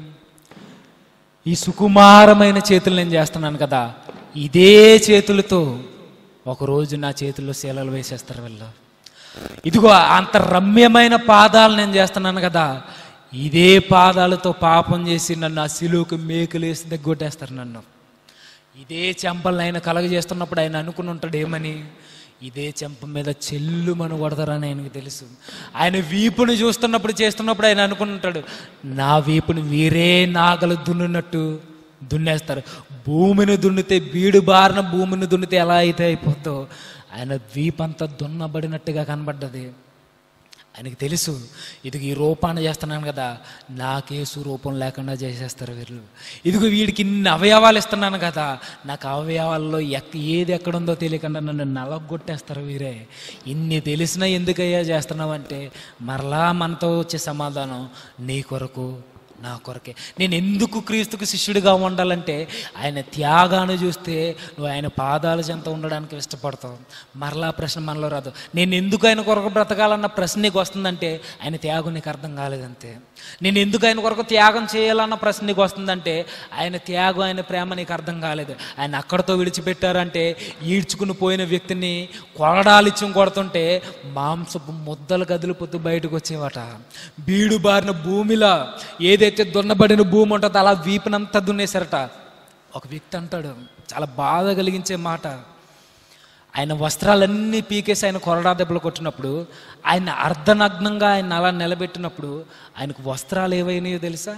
ఈ సుకుమారమైన చేతులు నేను చేస్తున్నాను కదా ఇదే చేతులతో ఒకరోజు నా చేతుల్లో శీలలు వేసేస్తారు వీళ్ళు ఇదిగో అంత రమ్యమైన పాదాలు నేను చేస్తున్నాను కదా ఇదే పాదాలతో పాపం చేసి నన్ను ఆ సిలువుకి మేకులేసి దగ్గొట్టేస్తారు నన్ను ఇదే చెంపలను ఆయన కలగజేస్తున్నప్పుడు ఆయన అనుకుని ఉంటాడు ఏమని ఇదే చెంప మీద చెల్లుమని కొడతారని ఆయనకు తెలుసు ఆయన వీపుని చూస్తున్నప్పుడు చేస్తున్నప్పుడు ఆయన అనుకుని ఉంటాడు నా వీపుని వీరే నాగలు దున్నున్నట్టు దున్నేస్తారు భూమిని దున్నితే బీడు బారిన భూమిని దున్నితే ఎలా అయితే అయిపోతుందో ఆయన వీపంతా దున్నబడినట్టుగా కనబడ్డది ఆయనకి తెలుసు ఇదిగో ఈ రూపాన్ని చేస్తున్నాను కదా నాకేసు రూపం లేకుండా చేసేస్తారు వీళ్ళు ఇదిగో వీడికి ఇన్ని అవయవాలు ఇస్తున్నాను కదా నాకు అవయవాల్లో ఎక్ ఏది ఎక్కడుందో తెలియకుండా నన్ను నలగొట్టేస్తారు వీరే ఇన్ని తెలిసినా ఎందుకయ్యా చేస్తున్నావు అంటే మరలా మనతో వచ్చే సమాధానం నీ కొరకు నా కొరకే నేను ఎందుకు క్రీస్తుకు శిష్యుడిగా ఉండాలంటే ఆయన త్యాగాన్ని చూస్తే నువ్వు ఆయన పాదాల చెంత ఉండడానికి ఇష్టపడతావు మరలా ప్రశ్న మనలో రాదు నేను ఎందుకు ఆయన కొరకు బ్రతకాలన్న ప్రశ్న నీకు వస్తుందంటే ఆయన త్యాగం నీకు అర్థం కాలేదంతే నేను ఎందుకు ఆయన కొరకు త్యాగం చేయాలన్న ప్రశ్న నీకు వస్తుందంటే ఆయన త్యాగం ఆయన ప్రేమ నీకు అర్థం కాలేదు ఆయన అక్కడతో విడిచిపెట్టారంటే ఈడ్చుకుని పోయిన వ్యక్తిని కొరడాలిచ్చి కొడుతుంటే మాంసపు ముద్దలు కదిలిపోతూ బయటకు వచ్చేవట బీడు బారిన భూమిలా ఏదైతే దున్నబడిన భూమి ఉంటుందో అలా వీపినంతా దున్నేశారట ఒక వ్యక్తి అంటాడు చాలా బాధ కలిగించే మాట ఆయన వస్త్రాలన్నీ పీకేసి ఆయన కొరడా దెబ్బలు కొట్టినప్పుడు ఆయన అర్ధనగ్నంగా ఆయన అలా నిలబెట్టినప్పుడు ఆయనకు వస్త్రాలు ఏవైనాయో తెలుసా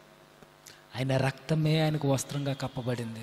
ఆయన రక్తమే ఆయనకు వస్త్రంగా కప్పబడింది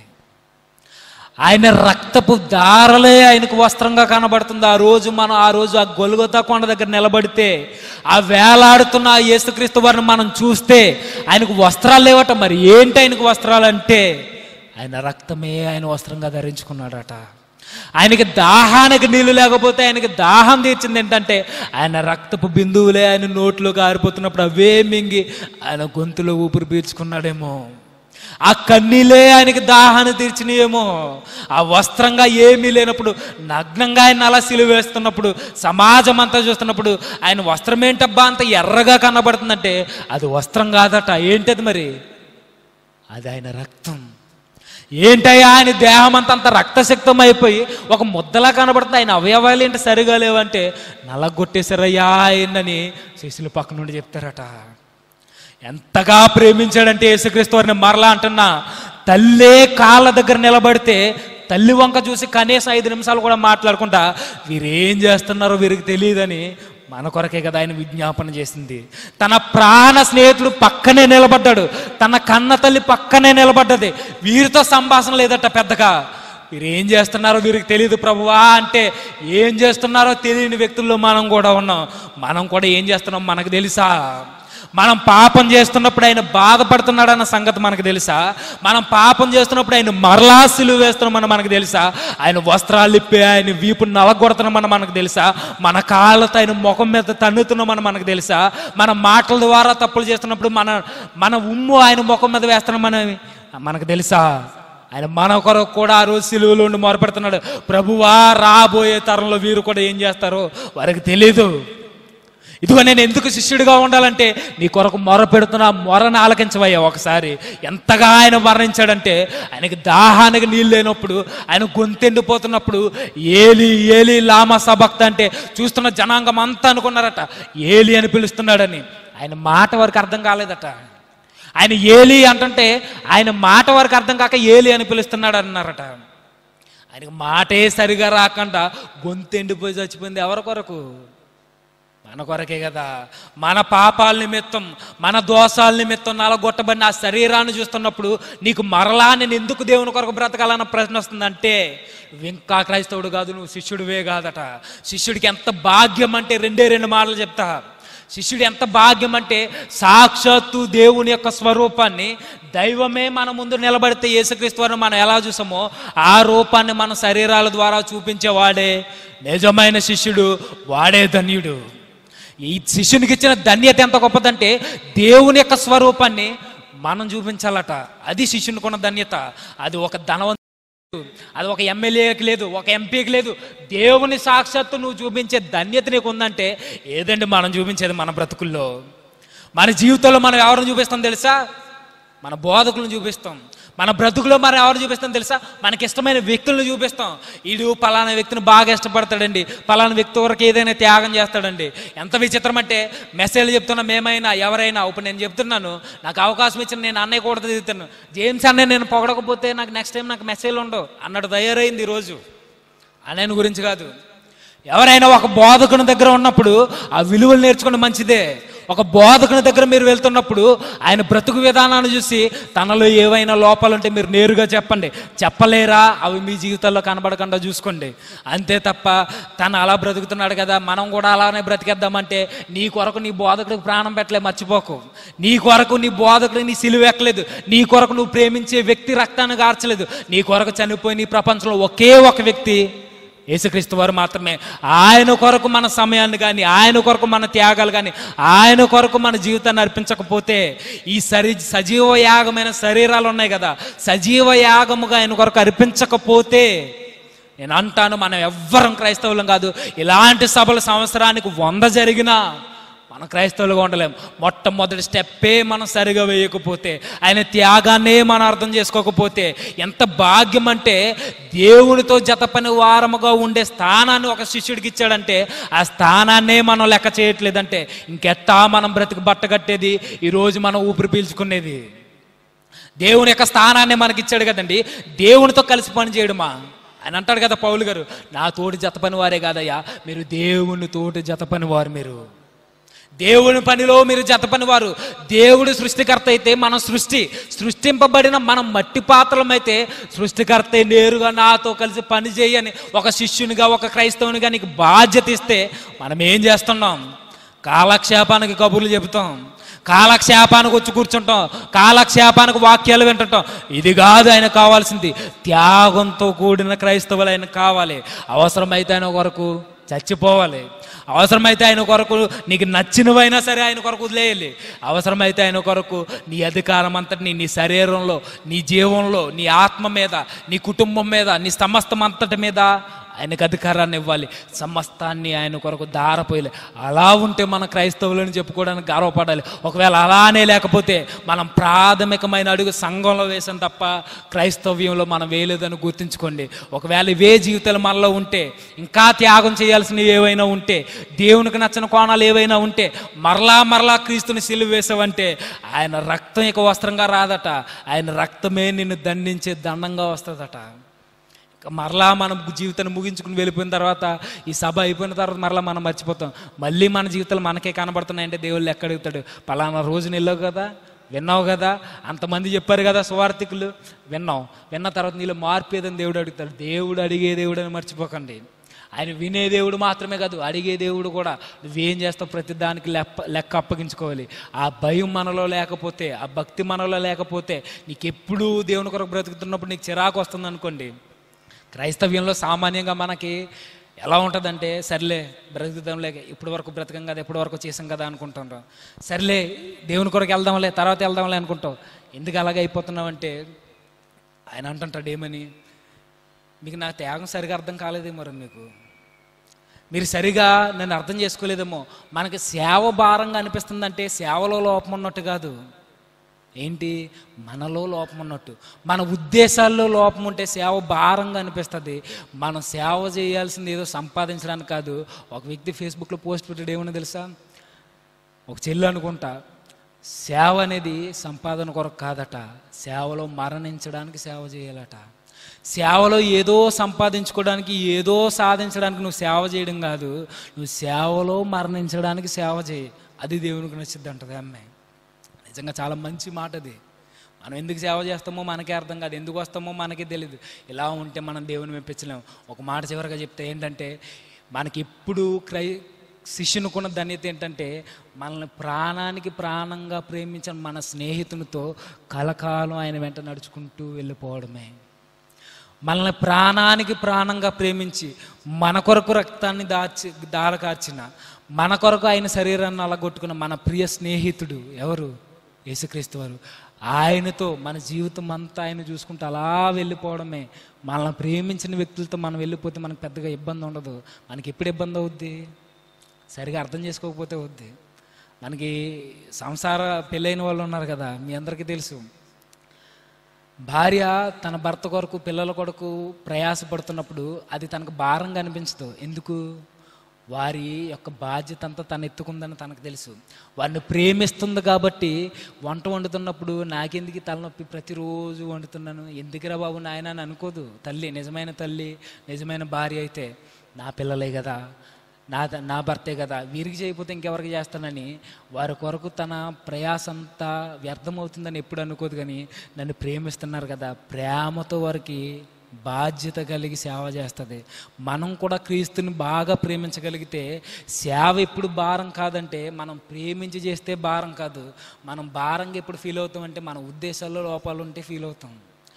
ఆయన రక్తపు దారలే ఆయనకు వస్త్రంగా కనబడుతుంది ఆ రోజు మనం ఆ రోజు ఆ గొలుగొతా కొండ దగ్గర నిలబడితే ఆ వేలాడుతున్న ఆ యేసుక్రీస్తు వారిని మనం చూస్తే ఆయనకు వస్త్రాలు లేవట మరి ఏంటి ఆయనకు వస్త్రాలు అంటే ఆయన రక్తమే ఆయన వస్త్రంగా ధరించుకున్నాడట ఆయనకి దాహానికి నీళ్లు లేకపోతే ఆయనకి దాహం తీర్చింది ఏంటంటే ఆయన రక్తపు బిందువులే ఆయన నోట్లోకి ఆరిపోతున్నప్పుడు అవే మింగి ఆయన గొంతులో ఊపిరి పీల్చుకున్నాడేమో ఆ కన్నీలే ఆయనకి దాహాన్ని తీర్చినాయేమో ఆ వస్త్రంగా ఏమీ లేనప్పుడు నగ్నంగా ఆయన అలా సిలువ వేస్తున్నప్పుడు సమాజం అంతా చూస్తున్నప్పుడు ఆయన వస్త్రం ఏంటబ్బా అంత ఎర్రగా కనబడుతుందంటే అది వస్త్రం కాదట ఏంటది మరి అది ఆయన రక్తం ఏంటయ్యా ఆయన దేహం అంతా అంత రక్తశక్తం అయిపోయి ఒక ముద్దలా కనబడుతుంది ఆయన అవయవాలు ఏంటి సరిగా లేవంటే నల్లగొట్టేశారయ్యా ఆయనని శిష్యులు పక్క నుండి చెప్తారట ఎంతగా ప్రేమించాడంటే యేసుక్రీస్తు వారిని మరలా అంటున్నా తల్లే కాళ్ళ దగ్గర నిలబడితే తల్లి వంక చూసి కనీసం ఐదు నిమిషాలు కూడా మాట్లాడకుండా వీరేం చేస్తున్నారో వీరికి తెలియదని మన కొరకే కదా ఆయన విజ్ఞాపన చేసింది తన ప్రాణ స్నేహితుడు పక్కనే నిలబడ్డాడు తన కన్న తల్లి పక్కనే నిలబడ్డది వీరితో సంభాషణ లేదట పెద్దగా వీరు ఏం చేస్తున్నారో వీరికి తెలియదు ప్రభువా అంటే ఏం చేస్తున్నారో తెలియని వ్యక్తుల్లో మనం కూడా ఉన్నాం మనం కూడా ఏం చేస్తున్నాం మనకు తెలుసా మనం పాపం చేస్తున్నప్పుడు ఆయన బాధపడుతున్నాడన్న సంగతి మనకు తెలుసా మనం పాపం చేస్తున్నప్పుడు ఆయన మరలా సిలువ వేస్తున్నామని మనకు తెలుసా ఆయన వస్త్రాలు ఇప్పి ఆయన వీపు నలగొడుతున్నామని మనకు తెలుసా మన కాళ్ళతో ఆయన ముఖం మీద తన్నుతున్నామని మనకు తెలుసా మన మాటల ద్వారా తప్పులు చేస్తున్నప్పుడు మన మన ఉమ్ము ఆయన ముఖం మీద వేస్తున్నామని మనకు తెలుసా ఆయన మన కొరకు కూడా ఆ రోజు సిలువలో ఉండి మొరపెడుతున్నాడు ప్రభువా రాబోయే తరంలో వీరు కూడా ఏం చేస్తారో వారికి తెలీదు ఇదిగో నేను ఎందుకు శిష్యుడిగా ఉండాలంటే నీ కొరకు మొర పెడుతున్నా మొరను ఆలకించవయ్యా ఒకసారి ఎంతగా ఆయన మరణించాడంటే ఆయనకి దాహానికి నీళ్ళు లేనప్పుడు ఆయన గొంతెండిపోతున్నప్పుడు ఏలి ఏలి లామా సభక్త అంటే చూస్తున్న జనాంగం అంతా అనుకున్నారట ఏలి అని పిలుస్తున్నాడని ఆయన మాట వరకు అర్థం కాలేదట ఆయన ఏలి అంటుంటే ఆయన మాట వరకు అర్థం కాక ఏలి అని పిలుస్తున్నాడు అన్నారట ఆయనకు మాటే సరిగా రాకుండా గొంతు ఎండిపోయి చచ్చిపోయింది ఎవరి కొరకు మన కొరకే కదా మన పాపాల నిమిత్తం మన దోషాల నిమిత్తం నలగొట్టబడిన ఆ శరీరాన్ని చూస్తున్నప్పుడు నీకు మరలా నేను ఎందుకు దేవుని కొరకు బ్రతకాలన్న ప్రశ్న వస్తుందంటే నువ్వు ఇంకా క్రైస్తవుడు కాదు నువ్వు శిష్యుడివే కాదట శిష్యుడికి ఎంత భాగ్యం అంటే రెండే రెండు మాటలు చెప్తా శిష్యుడు ఎంత భాగ్యం అంటే సాక్షాత్తు దేవుని యొక్క స్వరూపాన్ని దైవమే మన ముందు నిలబడితే యేసుక్రీస్తు వారిని మనం ఎలా చూసామో ఆ రూపాన్ని మన శరీరాల ద్వారా చూపించేవాడే నిజమైన శిష్యుడు వాడే ధన్యుడు ఈ శిష్యునికి ఇచ్చిన ధన్యత ఎంత గొప్పదంటే దేవుని యొక్క స్వరూపాన్ని మనం చూపించాలట అది శిష్యునికి ఉన్న ధన్యత అది ఒక ధనవంతు అది ఒక ఎమ్మెల్యేకి లేదు ఒక ఎంపీకి లేదు దేవుని సాక్షాత్తు నువ్వు చూపించే ధన్యత నీకు ఉందంటే ఏదండి మనం చూపించేది మన బ్రతుకుల్లో మన జీవితంలో మనం ఎవరిని చూపిస్తాం తెలుసా మన బోధకులను చూపిస్తాం మన బ్రతుకులో మనం ఎవరు చూపిస్తాం తెలుసా మనకి ఇష్టమైన వ్యక్తులను చూపిస్తాం వీడు పలానా వ్యక్తిని బాగా ఇష్టపడతాడండి పలానా వ్యక్తి వరకు ఏదైనా త్యాగం చేస్తాడండి ఎంత విచిత్రం అంటే మెసేజ్ చెప్తున్నా మేమైనా ఎవరైనా ఇప్పుడు నేను చెప్తున్నాను నాకు అవకాశం ఇచ్చిన నేను అన్నయ్య కూడా తిరుగుతాను జేమ్స్ అన్నయ్య నేను పొగడకపోతే నాకు నెక్స్ట్ టైం నాకు మెసేజ్లు ఉండవు అన్నట్టు తయారైంది ఈరోజు అన్నయ్య గురించి కాదు ఎవరైనా ఒక బోధకుని దగ్గర ఉన్నప్పుడు ఆ విలువలు నేర్చుకోవడం మంచిదే ఒక బోధకుని దగ్గర మీరు వెళ్తున్నప్పుడు ఆయన బ్రతుకు విధానాన్ని చూసి తనలో ఏవైనా లోపాలు ఉంటే మీరు నేరుగా చెప్పండి చెప్పలేరా అవి మీ జీవితాల్లో కనబడకుండా చూసుకోండి అంతే తప్ప తను అలా బ్రతుకుతున్నాడు కదా మనం కూడా అలానే బ్రతికేద్దామంటే నీ కొరకు నీ బోధకుడికి ప్రాణం పెట్టలే మర్చిపోకు నీ కొరకు నీ బోధకుడికి నీ సిలువ ఎక్కలేదు నీ కొరకు నువ్వు ప్రేమించే వ్యక్తి రక్తాన్ని గార్చలేదు నీ కొరకు చనిపోయి నీ ప్రపంచంలో ఒకే ఒక వ్యక్తి యేసుక్రీస్తు వారు మాత్రమే ఆయన కొరకు మన సమయాన్ని కానీ ఆయన కొరకు మన త్యాగాలు కానీ ఆయన కొరకు మన జీవితాన్ని అర్పించకపోతే ఈ సరి సజీవ యాగమైన శరీరాలు ఉన్నాయి కదా సజీవ యాగముగా ఆయన కొరకు అర్పించకపోతే నేను అంటాను మనం ఎవ్వరం క్రైస్తవులం కాదు ఇలాంటి సభలు సంవత్సరానికి వంద జరిగినా మనం క్రైస్తవులుగా ఉండలేం మొట్టమొదటి స్టెప్పే మనం సరిగా వేయకపోతే ఆయన త్యాగాన్నే మనం అర్థం చేసుకోకపోతే ఎంత భాగ్యం అంటే దేవునితో జతపని వారముగా ఉండే స్థానాన్ని ఒక శిష్యుడికి ఇచ్చాడంటే ఆ స్థానాన్నే మనం లెక్క చేయట్లేదంటే ఇంకెట్టా మనం బ్రతికి బట్ట కట్టేది ఈరోజు మనం ఊపిరి పీల్చుకునేది దేవుని యొక్క స్థానాన్ని మనకి ఇచ్చాడు కదండి దేవునితో కలిసి పని చేయడమా ఆయన అంటాడు కదా పౌలు గారు నా తోటి జత పని వారే కాదయ్యా మీరు దేవుని తోటి జత పని వారు మీరు దేవుని పనిలో మీరు జత పనివారు దేవుడు సృష్టికర్త అయితే మనం సృష్టి సృష్టింపబడిన మనం మట్టి పాత్రలమైతే సృష్టికర్త నేరుగా నాతో కలిసి పని చేయని ఒక శిష్యునిగా ఒక క్రైస్తవునిగా నీకు బాధ్యత ఇస్తే మనం ఏం చేస్తున్నాం కాలక్షేపానికి కబుర్లు చెబుతాం కాలక్షేపానికి వచ్చి కూర్చుంటాం కాలక్షేపానికి వాక్యాలు వింటుంటాం ఇది కాదు ఆయన కావాల్సింది త్యాగంతో కూడిన క్రైస్తవులు ఆయన కావాలి అవసరమైతే ఆయన కొరకు చచ్చిపోవాలి అవసరమైతే ఆయన కొరకు నీకు నచ్చినవైనా సరే ఆయన కొరకు వదిలేయాలి అవసరమైతే ఆయన కొరకు నీ అధికారం అంతటిని నీ శరీరంలో నీ జీవంలో నీ ఆత్మ మీద నీ కుటుంబం మీద నీ సమస్తం అంతటి మీద ఆయనకు అధికారాన్ని ఇవ్వాలి సమస్తాన్ని ఆయన కొరకు దారపోయలే అలా ఉంటే మన క్రైస్తవులని చెప్పుకోవడానికి గర్వపడాలి ఒకవేళ అలానే లేకపోతే మనం ప్రాథమికమైన అడుగు సంఘంలో వేసాం తప్ప క్రైస్తవ్యంలో మనం వేయలేదని గుర్తుంచుకోండి ఒకవేళ ఇవే జీవితాలు మనలో ఉంటే ఇంకా త్యాగం చేయాల్సినవి ఏవైనా ఉంటే దేవునికి నచ్చిన కోణాలు ఏవైనా ఉంటే మరలా మరలా క్రీస్తుని సిలువ వేసావంటే ఆయన రక్తం ఇక వస్త్రంగా రాదట ఆయన రక్తమే నిన్ను దండించే దండంగా వస్తుందట మరలా మనం జీవితాన్ని ముగించుకుని వెళ్ళిపోయిన తర్వాత ఈ సభ అయిపోయిన తర్వాత మరలా మనం మర్చిపోతాం మళ్ళీ మన జీవితాలు మనకే కనబడుతున్నాయంటే దేవుళ్ళు ఎక్కడ అడుగుతాడు పలానా రోజు వెళ్ళావు కదా విన్నావు కదా అంతమంది చెప్పారు కదా సువార్థికులు విన్నావు విన్న తర్వాత నీలో మార్పు ఏదని దేవుడు అడుగుతాడు దేవుడు అడిగే దేవుడు అని మర్చిపోకండి ఆయన వినే దేవుడు మాత్రమే కాదు అడిగే దేవుడు కూడా నువ్వేం చేస్తావు ప్రతి దానికి లెక్క లెక్క అప్పగించుకోవాలి ఆ భయం మనలో లేకపోతే ఆ భక్తి మనలో లేకపోతే నీకు ఎప్పుడు దేవుని కొరకు బ్రతుకుతున్నప్పుడు నీకు చిరాకు వస్తుంది అనుకోండి క్రైస్తవ్యంలో సామాన్యంగా మనకి ఎలా ఉంటుందంటే సర్లే బ్రతుకుదాంలే ఇప్పటి వరకు బ్రతకం కదా ఇప్పటి వరకు చేసాం కదా అనుకుంటుంటాం సర్లే దేవుని కొరకు వెళ్దాంలే తర్వాత వెళ్దాంలే అనుకుంటాం ఎందుకు అలాగే అయిపోతున్నావంటే ఆయన అంటుంటాడు ఏమని మీకు నా త్యాగం సరిగా అర్థం కాలేదేమో మరి మీకు మీరు సరిగా నన్ను అర్థం చేసుకోలేదేమో మనకి సేవ భారంగా అనిపిస్తుందంటే సేవలో లోపం ఉన్నట్టు కాదు ఏంటి మనలో లోపం ఉన్నట్టు మన ఉద్దేశాల్లో లోపం ఉంటే సేవ భారంగా అనిపిస్తుంది మనం సేవ చేయాల్సింది ఏదో సంపాదించడానికి కాదు ఒక వ్యక్తి ఫేస్బుక్లో పోస్ట్ పెట్టాడు ఏమన్నా తెలుసా ఒక చెల్లి అనుకుంటా సేవ అనేది సంపాదన కొరకు కాదట సేవలో మరణించడానికి సేవ చేయాలట సేవలో ఏదో సంపాదించుకోవడానికి ఏదో సాధించడానికి నువ్వు సేవ చేయడం కాదు నువ్వు సేవలో మరణించడానికి సేవ చేయి అది దేవునికి నచ్చిద్ది అంటది అమ్మాయి నిజంగా చాలా మంచి మాట అది మనం ఎందుకు సేవ చేస్తామో మనకే అర్థం కాదు ఎందుకు వస్తామో మనకే తెలియదు ఇలా ఉంటే మనం దేవుని మెప్పించలేము ఒక మాట చివరిగా చెప్తే ఏంటంటే మనకి ఎప్పుడు క్రై శిష్యునుకున్న ధన్యత ఏంటంటే మనల్ని ప్రాణానికి ప్రాణంగా ప్రేమించిన మన స్నేహితునితో కలకాలం ఆయన వెంట నడుచుకుంటూ వెళ్ళిపోవడమే మనల్ని ప్రాణానికి ప్రాణంగా ప్రేమించి మన కొరకు రక్తాన్ని దాచి దారకార్చిన మన కొరకు ఆయన శరీరాన్ని అలగొట్టుకున్న మన ప్రియ స్నేహితుడు ఎవరు యేసుక్రీస్తు వారు ఆయనతో మన జీవితం అంతా ఆయన చూసుకుంటూ అలా వెళ్ళిపోవడమే మనల్ని ప్రేమించిన వ్యక్తులతో మనం వెళ్ళిపోతే మనకు పెద్దగా ఇబ్బంది ఉండదు మనకి ఎప్పుడు ఇబ్బంది అవుద్ది సరిగా అర్థం చేసుకోకపోతే అవుద్ది మనకి సంసార పెళ్ళైన వాళ్ళు ఉన్నారు కదా మీ అందరికీ తెలుసు భార్య తన భర్త కొరకు పిల్లల కొరకు ప్రయాసపడుతున్నప్పుడు అది తనకు భారంగా అనిపించదు ఎందుకు వారి యొక్క బాధ్యత అంతా తను ఎత్తుకుందని తనకు తెలుసు వారిని ప్రేమిస్తుంది కాబట్టి వంట వండుతున్నప్పుడు నాకెందుకు ఈ తలనొప్పి ప్రతిరోజు వండుతున్నాను ఎందుకురా బాబు నాయన అని అనుకోదు తల్లి నిజమైన తల్లి నిజమైన భార్య అయితే నా పిల్లలే కదా నా నా భర్తే కదా వీరికి చేయకపోతే ఇంకెవరికి చేస్తానని వారి కొరకు తన ప్రయాస అంతా వ్యర్థమవుతుందని ఎప్పుడు అనుకోదు కానీ నన్ను ప్రేమిస్తున్నారు కదా ప్రేమతో వారికి బాధ్యత కలిగి సేవ చేస్తుంది మనం కూడా క్రీస్తుని బాగా ప్రేమించగలిగితే సేవ ఎప్పుడు భారం కాదంటే మనం ప్రేమించి చేస్తే భారం కాదు మనం భారంగా ఎప్పుడు ఫీల్ అవుతాం అంటే మన ఉద్దేశాల్లో లోపాలు ఉంటే ఫీల్ అవుతాం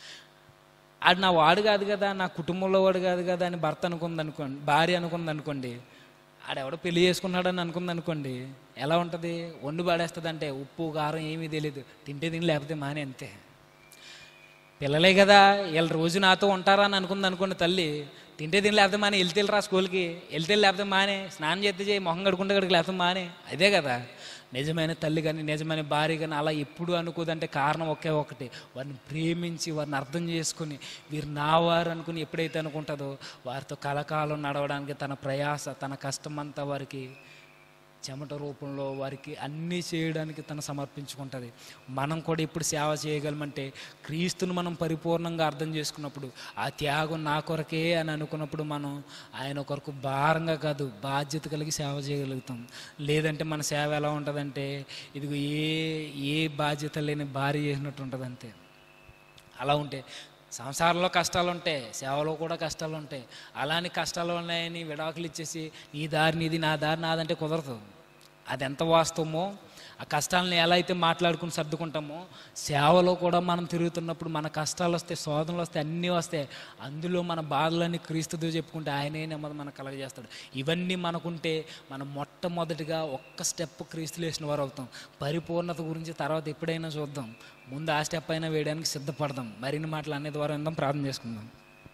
ఆడు నా వాడు కాదు కదా నా కుటుంబంలో వాడు కాదు కదా అని భర్త అనుకుంది అనుకోండి భార్య అనుకుంది అనుకోండి ఆడెవడో పెళ్లి చేసుకున్నాడని అనుకుంది అనుకోండి ఎలా ఉంటుంది వండు పాడేస్తుంది అంటే ఉప్పు కారం ఏమీ తెలియదు తింటే తిని లేకపోతే మానే అంతే పిల్లలే కదా వీళ్ళ రోజు నాతో ఉంటారా అని అనుకుంది అనుకోండి తల్లి తింటే తిని లేకపోతే మానే వెళ్తే రా స్కూల్కి వెళ్తే లేకపోతే మానే స్నానం చేస్తే చేయి మొహం కడుకుంటే కడికి లేకపోతే మానే అదే కదా నిజమైన తల్లి కానీ నిజమైన భార్య కానీ అలా ఎప్పుడు అనుకోదంటే కారణం ఒకే ఒకటి వారిని ప్రేమించి వారిని అర్థం చేసుకుని వీరు నా వారు అనుకుని ఎప్పుడైతే అనుకుంటుందో వారితో కలకాలం నడవడానికి తన ప్రయాస తన కష్టం అంతా వారికి చెమట రూపంలో వారికి అన్నీ చేయడానికి తను సమర్పించుకుంటుంది మనం కూడా ఇప్పుడు సేవ చేయగలమంటే క్రీస్తును మనం పరిపూర్ణంగా అర్థం చేసుకున్నప్పుడు ఆ త్యాగం నా కొరకే అని అనుకున్నప్పుడు మనం ఆయన కొరకు భారంగా కాదు బాధ్యత కలిగి సేవ చేయగలుగుతాం లేదంటే మన సేవ ఎలా ఉంటుందంటే ఇదిగో ఏ ఏ బాధ్యత లేని భార్య చేసినట్టు ఉంటుంది అంతే అలా ఉంటే సంసారంలో కష్టాలు ఉంటాయి సేవలో కూడా కష్టాలు ఉంటాయి అలాని కష్టాలు ఉన్నాయని విడాకులు ఇచ్చేసి నీ దారి నీది నా దారి నాదంటే కుదరదు అది ఎంత వాస్తవమో ఆ కష్టాలను ఎలా అయితే మాట్లాడుకుని సర్దుకుంటామో సేవలో కూడా మనం తిరుగుతున్నప్పుడు మన కష్టాలు వస్తాయి శోధనలు వస్తాయి అన్నీ వస్తాయి అందులో మన బాధలన్నీ క్రీస్తుతో చెప్పుకుంటే ఆయనే నెమ్మది మనకు కలగజేస్తాడు ఇవన్నీ మనకుంటే మనం మొట్టమొదటిగా ఒక్క స్టెప్ క్రీస్తులు వేసిన వారు అవుతాం పరిపూర్ణత గురించి తర్వాత ఎప్పుడైనా చూద్దాం ముందు ఆ స్టెప్ అయినా వేయడానికి సిద్ధపడదాం మరిన్ని మాటలు అనే ద్వారా విందాం ప్రార్థన చేసుకుందాం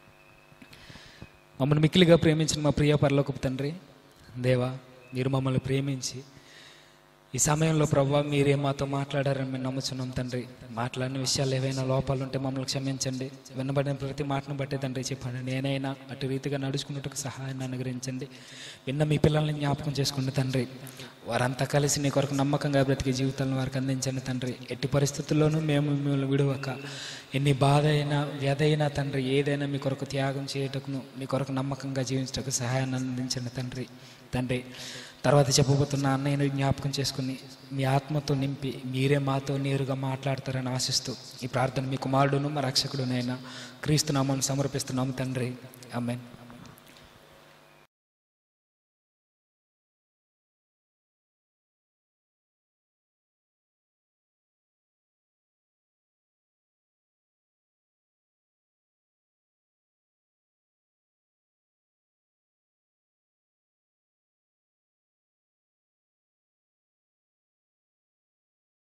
మమ్మల్ని మిక్కిలిగా ప్రేమించిన మా ప్రియ పరలోకపు తండ్రి దేవా మీరు మమ్మల్ని ప్రేమించి ఈ సమయంలో ప్రభావ మీరే మాతో మాట్లాడారని మేము నమ్ముచున్నాం తండ్రి మాట్లాడిన విషయాలు ఏవైనా లోపాలు ఉంటే మమ్మల్ని క్షమించండి వినబడిన ప్రతి మాటను బట్టే తండ్రి చెప్పండి నేనైనా అటు రీతిగా నడుచుకున్నట్టుకు సహాయాన్ని అనుగ్రహించండి విన్న మీ పిల్లల్ని జ్ఞాపకం చేసుకోండి తండ్రి వారంతా కలిసి నీ కొరకు నమ్మకంగా బ్రతికే జీవితాలను వారికి అందించండి తండ్రి ఎట్టి పరిస్థితుల్లోనూ మేము మిమ్మల్ని విడువక ఎన్ని బాధ అయినా వ్యధ అయినా తండ్రి ఏదైనా మీ కొరకు త్యాగం చేయటకును మీ కొరకు నమ్మకంగా జీవించటకు సహాయాన్ని అందించండి తండ్రి తండ్రి తర్వాత చెప్పబోతున్న అన్నయ్యను జ్ఞాపకం చేసుకుని మీ ఆత్మతో నింపి మీరే మాతో నేరుగా మాట్లాడతారని ఆశిస్తూ ఈ ప్రార్థన మీ కుమారుడును మా రక్షకుడునైనా క్రీస్తు నామం సమర్పిస్తున్నాము తండ్రి ఆమెన్